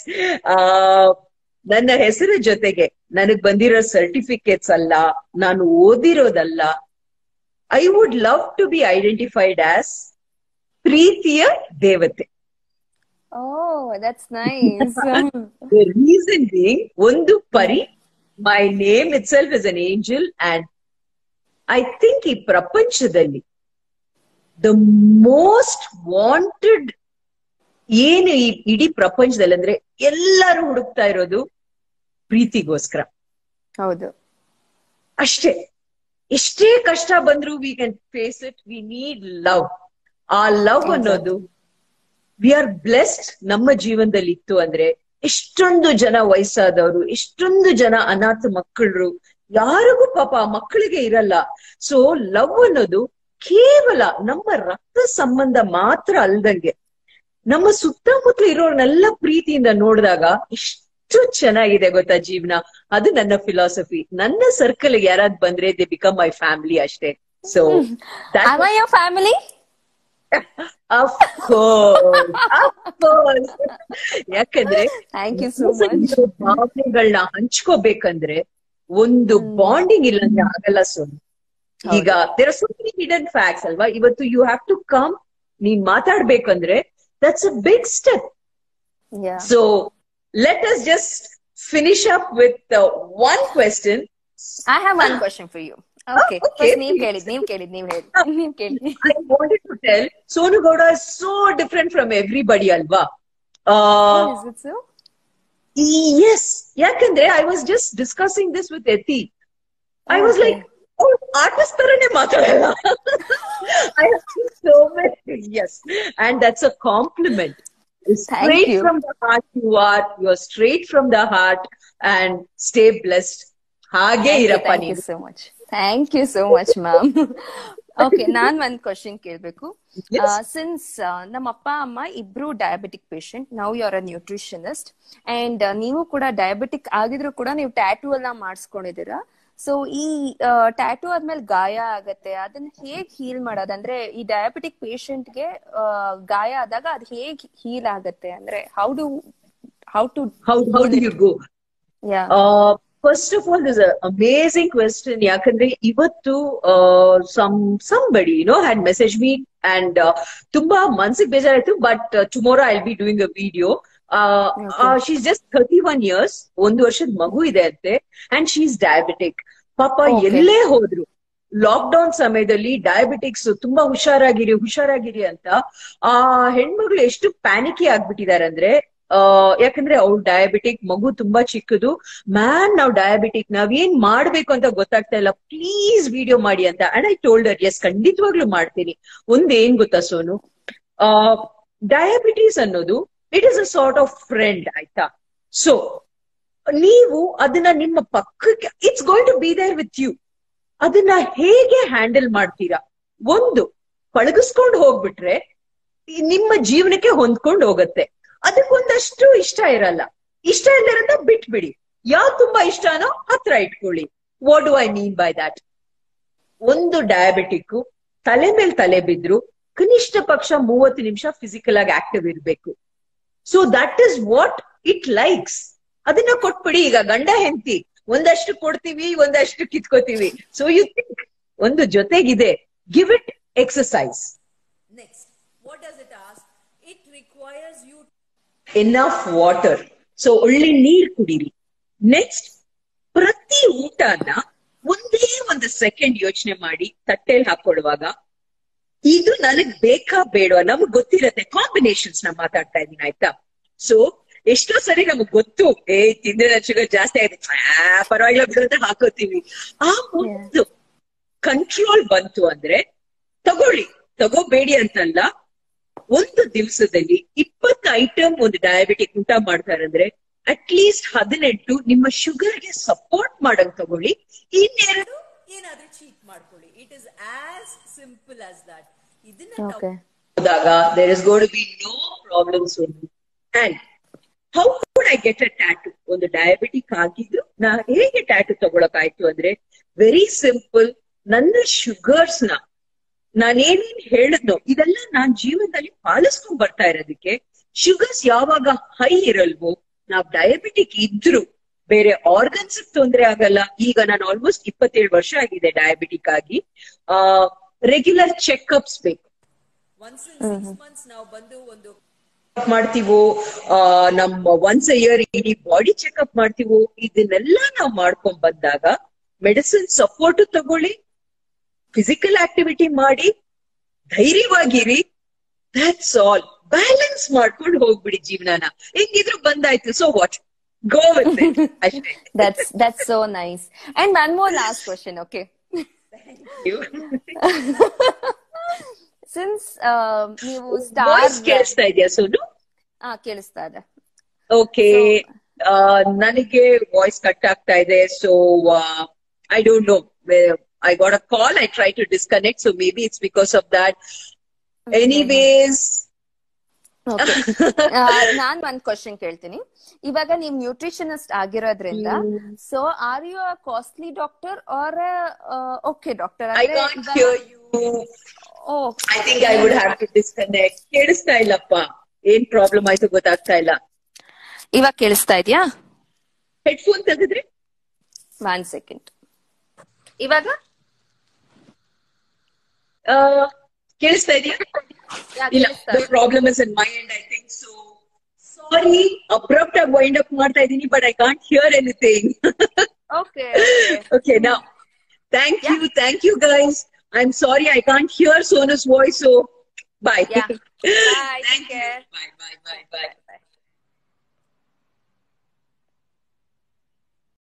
ನನ್ನ ಹೆಸರು ಜೊತೆಗೆ ನನಗ್ ಬಂದಿರೋ ಸರ್ಟಿಫಿಕೇಟ್ಸ್ ಅಲ್ಲ ನಾನು ಓದಿರೋದಲ್ಲ I would love to be identified as ಪ್ರೀತಿಯ ದೇವತೆ oh that's nice reason being ಒಂದು ಪರಿ my name itself is an angel and I think ಈ ಪ್ರಪಂಚದಲ್ಲಿ ದ ಮೋಸ್ಟ್ ವಾಂಟೆಡ್ ಏನು ಈ ಇಡೀ ಪ್ರಪಂಚದಲ್ಲಿ ಅಂದ್ರೆ ಎಲ್ಲರೂ ಹುಡುಕ್ತಾ ಇರೋದು ಪ್ರೀತಿಗೋಸ್ಕರ ಹೌದು ಅಷ್ಟೇ ಎಷ್ಟೇ ಕಷ್ಟ ಬಂದ್ರು we can face it we need love ಆ ಲವ್ ಅನ್ನೋದು ವಿ ಆರ್ ಬ್ಲೆಸ್ಡ್ ನಮ್ಮ ಜೀವನದಲ್ಲಿ ಇತ್ತು ಅಂದ್ರೆ ಎಷ್ಟೊಂದು ಜನ ವಯಸ್ಸಾದವರು ಎಷ್ಟೊಂದು ಜನ ಅನಾಥ ಮಕ್ಕಳು ಯಾರಿಗೂ ಪಾಪ ಆ ಮಕ್ಕಳಿಗೆ ಇರಲ್ಲ ಸೊ ಲವ್ ಅನ್ನೋದು ಕೇವಲ ನಮ್ಮ ರಕ್ತ ಸಂಬಂಧ ಮಾತ್ರ ಅಲ್ದಂಗೆ ನಮ್ಮ ಸುತ್ತಮುತ್ತಲು ಇರೋರ್ನೆಲ್ಲ ಪ್ರೀತಿಯಿಂದ ನೋಡಿದಾಗ ಎಷ್ಟು ಚೆನ್ನಾಗಿದೆ ಗೊತ್ತಾ ಜೀವನ ಅದು ನನ್ನ ಫಿಲಾಸಫಿ ನನ್ನ ಸರ್ಕಲ್ ಯಾರಾದ್ ಬಂದ್ರೆ ದೇ ಬಿಕಮ್ ಮೈ ಫ್ಯಾಮಿಲಿ ಅಷ್ಟೇ so Am I your family? ಯಾಕಂದ್ರೆ Thank you so much. ಭಾವನೆಗಳನ್ನ ಹಂಚ್ಕೋಬೇಕಂದ್ರೆ ಒಂದು ಬಾಂಡಿಂಗ್ ಇಲ್ಲಂದ್ರೆ ಆಗಲ್ಲ ಸೋನು ಈಗ there are so many hidden facts ಅಲ್ವಾ ಇವತ್ತು ಯು ಹ್ಯಾವ್ ಟು ಕಮ್ ನೀನ್ ಮಾತಾಡ್ಬೇಕಂದ್ರೆ that's a big step Yeah. So let us just finish up with one question I have one question for you. Okay. okay. First ನೀವ್ ಕೇಳಿದ್ ನೀವ್ ಕೇಳಿದ್ ನೀವ್ ಹೇಳಿ ನೀವ್ ಕೇಳಿ I wanted to tell Sonu Gowda is so different from everybody, Alva. Uh, Is it so? yes, ಯಾಕಂದ್ರೆ I was just discussing this with Eti. I was Okay. like, oh, artist ತರನೇ ಮಾತಾಡಲ್ಲ. I have seen so many, yes. And that's a compliment. Straight you. from the heart you are, you're straight from the heart and stay blessed. ಹಾಗೆ Thank you, ಇರಪ್ಪ thank you ನೀನು so much. Thank you so much, ma'am. Okay ನಾನ್ ಒಂದ್ ಕ್ವಶನ್ ಕೇಳ್ಬೇಕು Yes. ಸಿನ್ಸ್ ನಮ್ಮ ಅಪ್ಪ ಅಮ್ಮ ಇಬ್ರು ಡಯಾಬಿಟಿಕ್ ಪೇಷಂಟ್ ನಾವು you are a nutritionist and ನೀವು ಕೂಡ ಡಯಾಬಿಟಿಕ್ ಆಗಿದ್ರು ಕೂಡ ನೀವು ಟ್ಯಾಟೂ ಎಲ್ಲ ಮಾಡಿಸ್ಕೊಂಡಿದ್ದೀರಾ ಸೊ ಈ ಟ್ಯಾಟೂ ಆದ್ಮೇಲೆ ಗಾಯ ಆಗತ್ತೆ ಅದನ್ನ ಹೇಗ್ ಹೀಲ್ ಮಾಡೋದು ಅಂದ್ರೆ ಈ ಡಯಾಬಿಟಿಕ್ ಗೆ ಗಾಯ ಆದಾಗ ಅದ್ ಹೇಗ್ ಹೀಲ್ ಆಗತ್ತೆ ಅಂದ್ರೆ how do how to How, how do you go? Yeah first of all this amazing question ಯಾಕಂದ್ರೆ ಇವತ್ತು some somebody no had message me and ತುಂಬಾ ಮನ್ಸಿಗೆ ಬೇಜಾರಾಯ್ತು but tomorrow I be doing a video she's just thirty one years ಒಂದು ವರ್ಷದ ಮಗು ಇದೆ ಅಂತೆ ಅಂಡ್ ಶೀ ಇಸ್ ಡಯಾಬಿಟಿಕ್ ಪಾಪ Okay. ಎಲ್ಲೇ ಹೋದ್ರು ಲಾಕ್ ಡೌನ್ ಸಮಯದಲ್ಲಿ ಡಯಾಬಿಟಿಕ್ಸ್ ತುಂಬಾ ಹುಷಾರಾಗಿರಿ ಹುಷಾರಾಗಿರಿ ಅಂತ ಆ ಹೆಣ್ಮಗಳು ಎಷ್ಟು ಪ್ಯಾನಿಕಿ ಆಗ್ಬಿಟ್ಟಿದ್ದಾರೆ ಅಂದ್ರೆ ಆ, ಯಾಕಂದ್ರೆ ಅವ್ಳು ಡಯಾಬಿಟಿಕ್ ಮಗು ತುಂಬಾ ಚಿಕ್ಕದು ಮ್ಯಾನ್ ನಾವ್ ಡಯಾಬಿಟಿಕ್ ನಾವ್ ಏನ್ ಮಾಡ್ಬೇಕು ಅಂತ ಗೊತ್ತಾಗ್ತಾ ಇಲ್ಲ ಪ್ಲೀಸ್ ವಿಡಿಯೋ ಮಾಡಿ ಅಂತ ಅಂಡ್ ಐ ಟೋಲ್ಡರ್ ಎಸ್ ಖಂಡಿತವಾಗ್ಲೂ ಮಾಡ್ತೀನಿ ಒಂದ್ ಏನ್ ಗೊತ್ತಾ ಸೋನು ಆ ಡಯಾಬಿಟೀಸ್ ಅನ್ನೋದು it is a sort of friend ಆಯ್ತಾ ಸೊ ನೀವು ಅದನ್ನ ನಿಮ್ಮ ಪಕ್ಕಕ್ಕೆ it's going to be there with you ಅದನ್ನ ಹೇಗೆ ಹ್ಯಾಂಡಲ್ ಮಾಡ್ತೀರಾ ಒಂದು ಪಳಗಿಸ್ಕೊಂಡು ಹೋಗ್ಬಿಟ್ರೆ ಈ ನಿಮ್ಮ ಜೀವನಕ್ಕೆ ಹೊಂದ್ಕೊಂಡು ಹೋಗತ್ತೆ ಅದಕ್ಕೊಂದಷ್ಟು ಇಷ್ಟ ಇರಲ್ಲ ಇಷ್ಟ ಇಲ್ಲದಂತ ಬಿಟ್ಬಿಡಿ ಯಾವ್ದು ತುಂಬಾ ಇಷ್ಟನೋ ಹತ್ರ ಇಟ್ಕೊಳ್ಳಿ what do I mean by that ಒಂದು ಡಯಾಬಿಟಿಕ್ ತಲೆ ಮೇಲೆ ತಲೆ ಬಿದ್ರು ಕನಿಷ್ಠ ಪಕ್ಷ ಮೂವತ್ತು ನಿಮಿಷ ಫಿಸಿಕಲ್ ಆಗಿ ಆಕ್ಟಿವ್ ಇರ್ಬೇಕು so that is what it likes ಅದನ್ನ ಕೊಟ್ಬಿಡಿ ಈಗ ಗಂಡ ಹೆಂಡತಿ ಒಂದಷ್ಟು ಕೊಡ್ತೀವಿ ಒಂದಷ್ಟು ಕಿತ್ಕೋತೀವಿ ಸೊ ಯು ಥಿಂಕ್ ಒಂದು ಜೊತೆಗಿದೆ give it exercise next what does it ask it requires you enough water so ಒಳ್ಳೆ ನೀರ್ ಕುಡೀರಿ ನೆಕ್ಸ್ಟ್ ಪ್ರತಿ ಊಟನ ಒಂದೇ ಒಂದು ಸೆಕೆಂಡ್ ಯೋಚನೆ ಮಾಡಿ ತಟ್ಟೆಲ್ ಹಾಕೊಳ್ಳುವಾಗ ಇದು ನನಗ್ ಬೇಕಾ ಬೇಡವಾ ನಮಗ್ ಗೊತ್ತಿರತ್ತೆ ಕಾಂಬಿನೇಷನ್ಸ್ ನಾ ಮಾತಾಡ್ತಾ ಇದೀನಿ ಆಯ್ತಾ ಸೊ ಎಷ್ಟೋ ಸರಿ ನಮಗ್ ಗೊತ್ತು ಏ ತಿಂದ್ರೆ ಶುಗರ್ ಜಾಸ್ತಿ ಆಗಿದೆ ಆ, ಪರವಾಗಿಲ್ಲ ಬಿಡು ಅಂತ ಹಾಕೋತೀವಿ ಆ ಒಂದು ಕಂಟ್ರೋಲ್ ಬಂತು ಅಂದ್ರೆ ತಗೊಳ್ಳಿ ತಗೋಬೇಡಿ ಅಂತಲ್ಲ ಒಂದು ದಿವಸದಲ್ಲಿ ಇಪ್ಪತ್ತು ಐಟಮ್ ಒಂದು ಡಯಾಬಿಟಿಕ್ ಊಟ ಮಾಡ್ತಾರಂದ್ರೆ ಅಟ್ ಲೀಸ್ಟ್ ಹದಿನೆಂಟು ನಿಮ್ಮ ಶುಗರ್ಗೆ ಸಪೋರ್ಟ್ ಮಾಡಂಗ್ ತಗೊಳ್ಳಿ ಇನ್ನೆರಡು ಏನಾದ್ರೂ ಚೀಟ್ ಮಾಡ್ಕೊಳ್ಳಿ it is as simple as that ಇದನ್ನ ನಾವು ಓಕೆ ಹೋದಾಗ there is god be no problems and how could I get a tattoo ಒಂದು ಡಯಾಬಿಟಿಕ್ ಆಗಿದ್ದು ನಾ ಹೇಗೆ ಟ್ಯಾಟು ತಗೊಳಕಾಯ್ತು ಅಂದ್ರೆ ವೆರಿ ಸಿಂಪಲ್ ನನ್ನ ಶುಗರ್ಸ್ ನ ನಾನೇನೇನ್ ಹೇಳಿದ್ನೋ ಇದೆಲ್ಲ ನಾನ್ ಜೀವನದಲ್ಲಿ ಪಾಲಿಸ್ಕೊಂಡ್ ಬರ್ತಾ ಇರೋದಕ್ಕೆ ಶುಗರ್ಸ್ ಯಾವಾಗ ಹೈ ಇರಲ್ವೋ ನಾವ್ ಡಯಾಬಿಟಿಕ್ ಇದ್ರು ಬೇರೆ ಆರ್ಗನ್ಸ್ ತೊಂದ್ರೆ ಆಗಲ್ಲ ಈಗ ನಾನು ಆಲ್ಮೋಸ್ಟ್ ಇಪ್ಪತ್ತೇಳು ವರ್ಷ ಆಗಿದೆ ಡಯಾಬಿಟಿಕ್ ಆಗಿ ಆ ರೆಗ್ಯುಲರ್ ಚೆಕ್ಅಪ್ಸ್ ಬೇಕು ಒನ್ಸ್ ಸಿಕ್ಸ್ ಮಂತ್ಸ್ ನಾವು ಬಂದು ಒಂದು ಮಾಡ್ತೀವೋ ಆ, ನಮ್ಮ ಒನ್ಸ್ ಇಯರ್ ಇಡೀ ಬಾಡಿ ಚೆಕ್ಅಪ್ ಮಾಡ್ತೀವೋ ಇದನ್ನೆಲ್ಲ ನಾವು ಮಾಡ್ಕೊಂಡ್ ಬಂದಾಗ ಮೆಡಿಸಿನ್ ಸಪೋರ್ಟ್ ತಗೊಳ್ಳಿ ಫಿಸಿಕಲ್ ಆಕ್ಟಿವಿಟಿ ಮಾಡಿ ಧೈರ್ಯವಾಗಿರಿ ದಟ್ಸ್ ಆಲ್ ಬ್ಯಾಲೆನ್ಸ್ ಮಾಡ್ಕೊಂಡು ಹೋಗ್ಬಿಡಿ ಜೀವನನ ಹೆಂಗಿದ್ರು ಬಂದಾಯ್ತು ಸೊ ವಾಟ್ ಗೋ ವಿತ್ ಅಷ್ಟೇ That's that's so nice. And one more last question, okay? Since ನೀವು ವಾಯ್ಸ್ ಸ್ಟಾರ್ ಕೇಳಿಸ್ತಾ ಇದೆಯಾ ಸೋನು ಹಾ ಕೇಳಿಸ್ತಾ ಇದೆ ಓಕೆ ನನಗೆ ವಾಯ್ಸ್ ಕಟ್ ಆಗ್ತಾ ಇದೆ so I don't know I got a call I try to disconnect so maybe it's because of that anyways Okay. ಆ, ನಾನ್ ಒಂದ್ ಕ್ವಶನ್ ಕೇಳ್ತೀನಿ ಇವಾಗ ನೀವ್ ನ್ಯೂಟ್ರಿಷನಿಸ್ಟ್ ಆಗಿರೋದ್ರಿಂದ so are you a costly doctor are okay doctor I can't hear you oh I think I would have to disconnect ಕೇಳಿಸ್ತಾ ಇಲ್ಲಪ್ಪ ಏನ್ ಪ್ರಾಬ್ಲಮ್ ಆಯ್ತು ಗೊತ್ತಾಗ್ತಾ ಇಲ್ಲ ಇವಾಗ ಕೇಳಿಸ್ತಾ ಇದೆಯಾ ಹೆಡ್ಫೋನ್ ತೆಗೆದ್ರೆ ಒನ್ ಸೆಕೆಂಡ್ ಇವಾಗ ಆ, ಕೇಳಿಸ್ತಾ ಇದೆಯಾ ಯಾ, ಇಲ್ಲ ಕೇಳಿಸ್ತಾ ದ ಇದೆ. Problem is in my end I think so sorry abrupt ಆಗಿ ವೈಂಡ್ ಅಪ್ ಮಾಡ್ತಾ ಇದ್ದೀನಿ but I can't hear anything okay okay now thank you thank you guys i'm sorry i can't hear sona's voice so bye Yeah. Bye, take thank you care. bye bye bye bye Bye.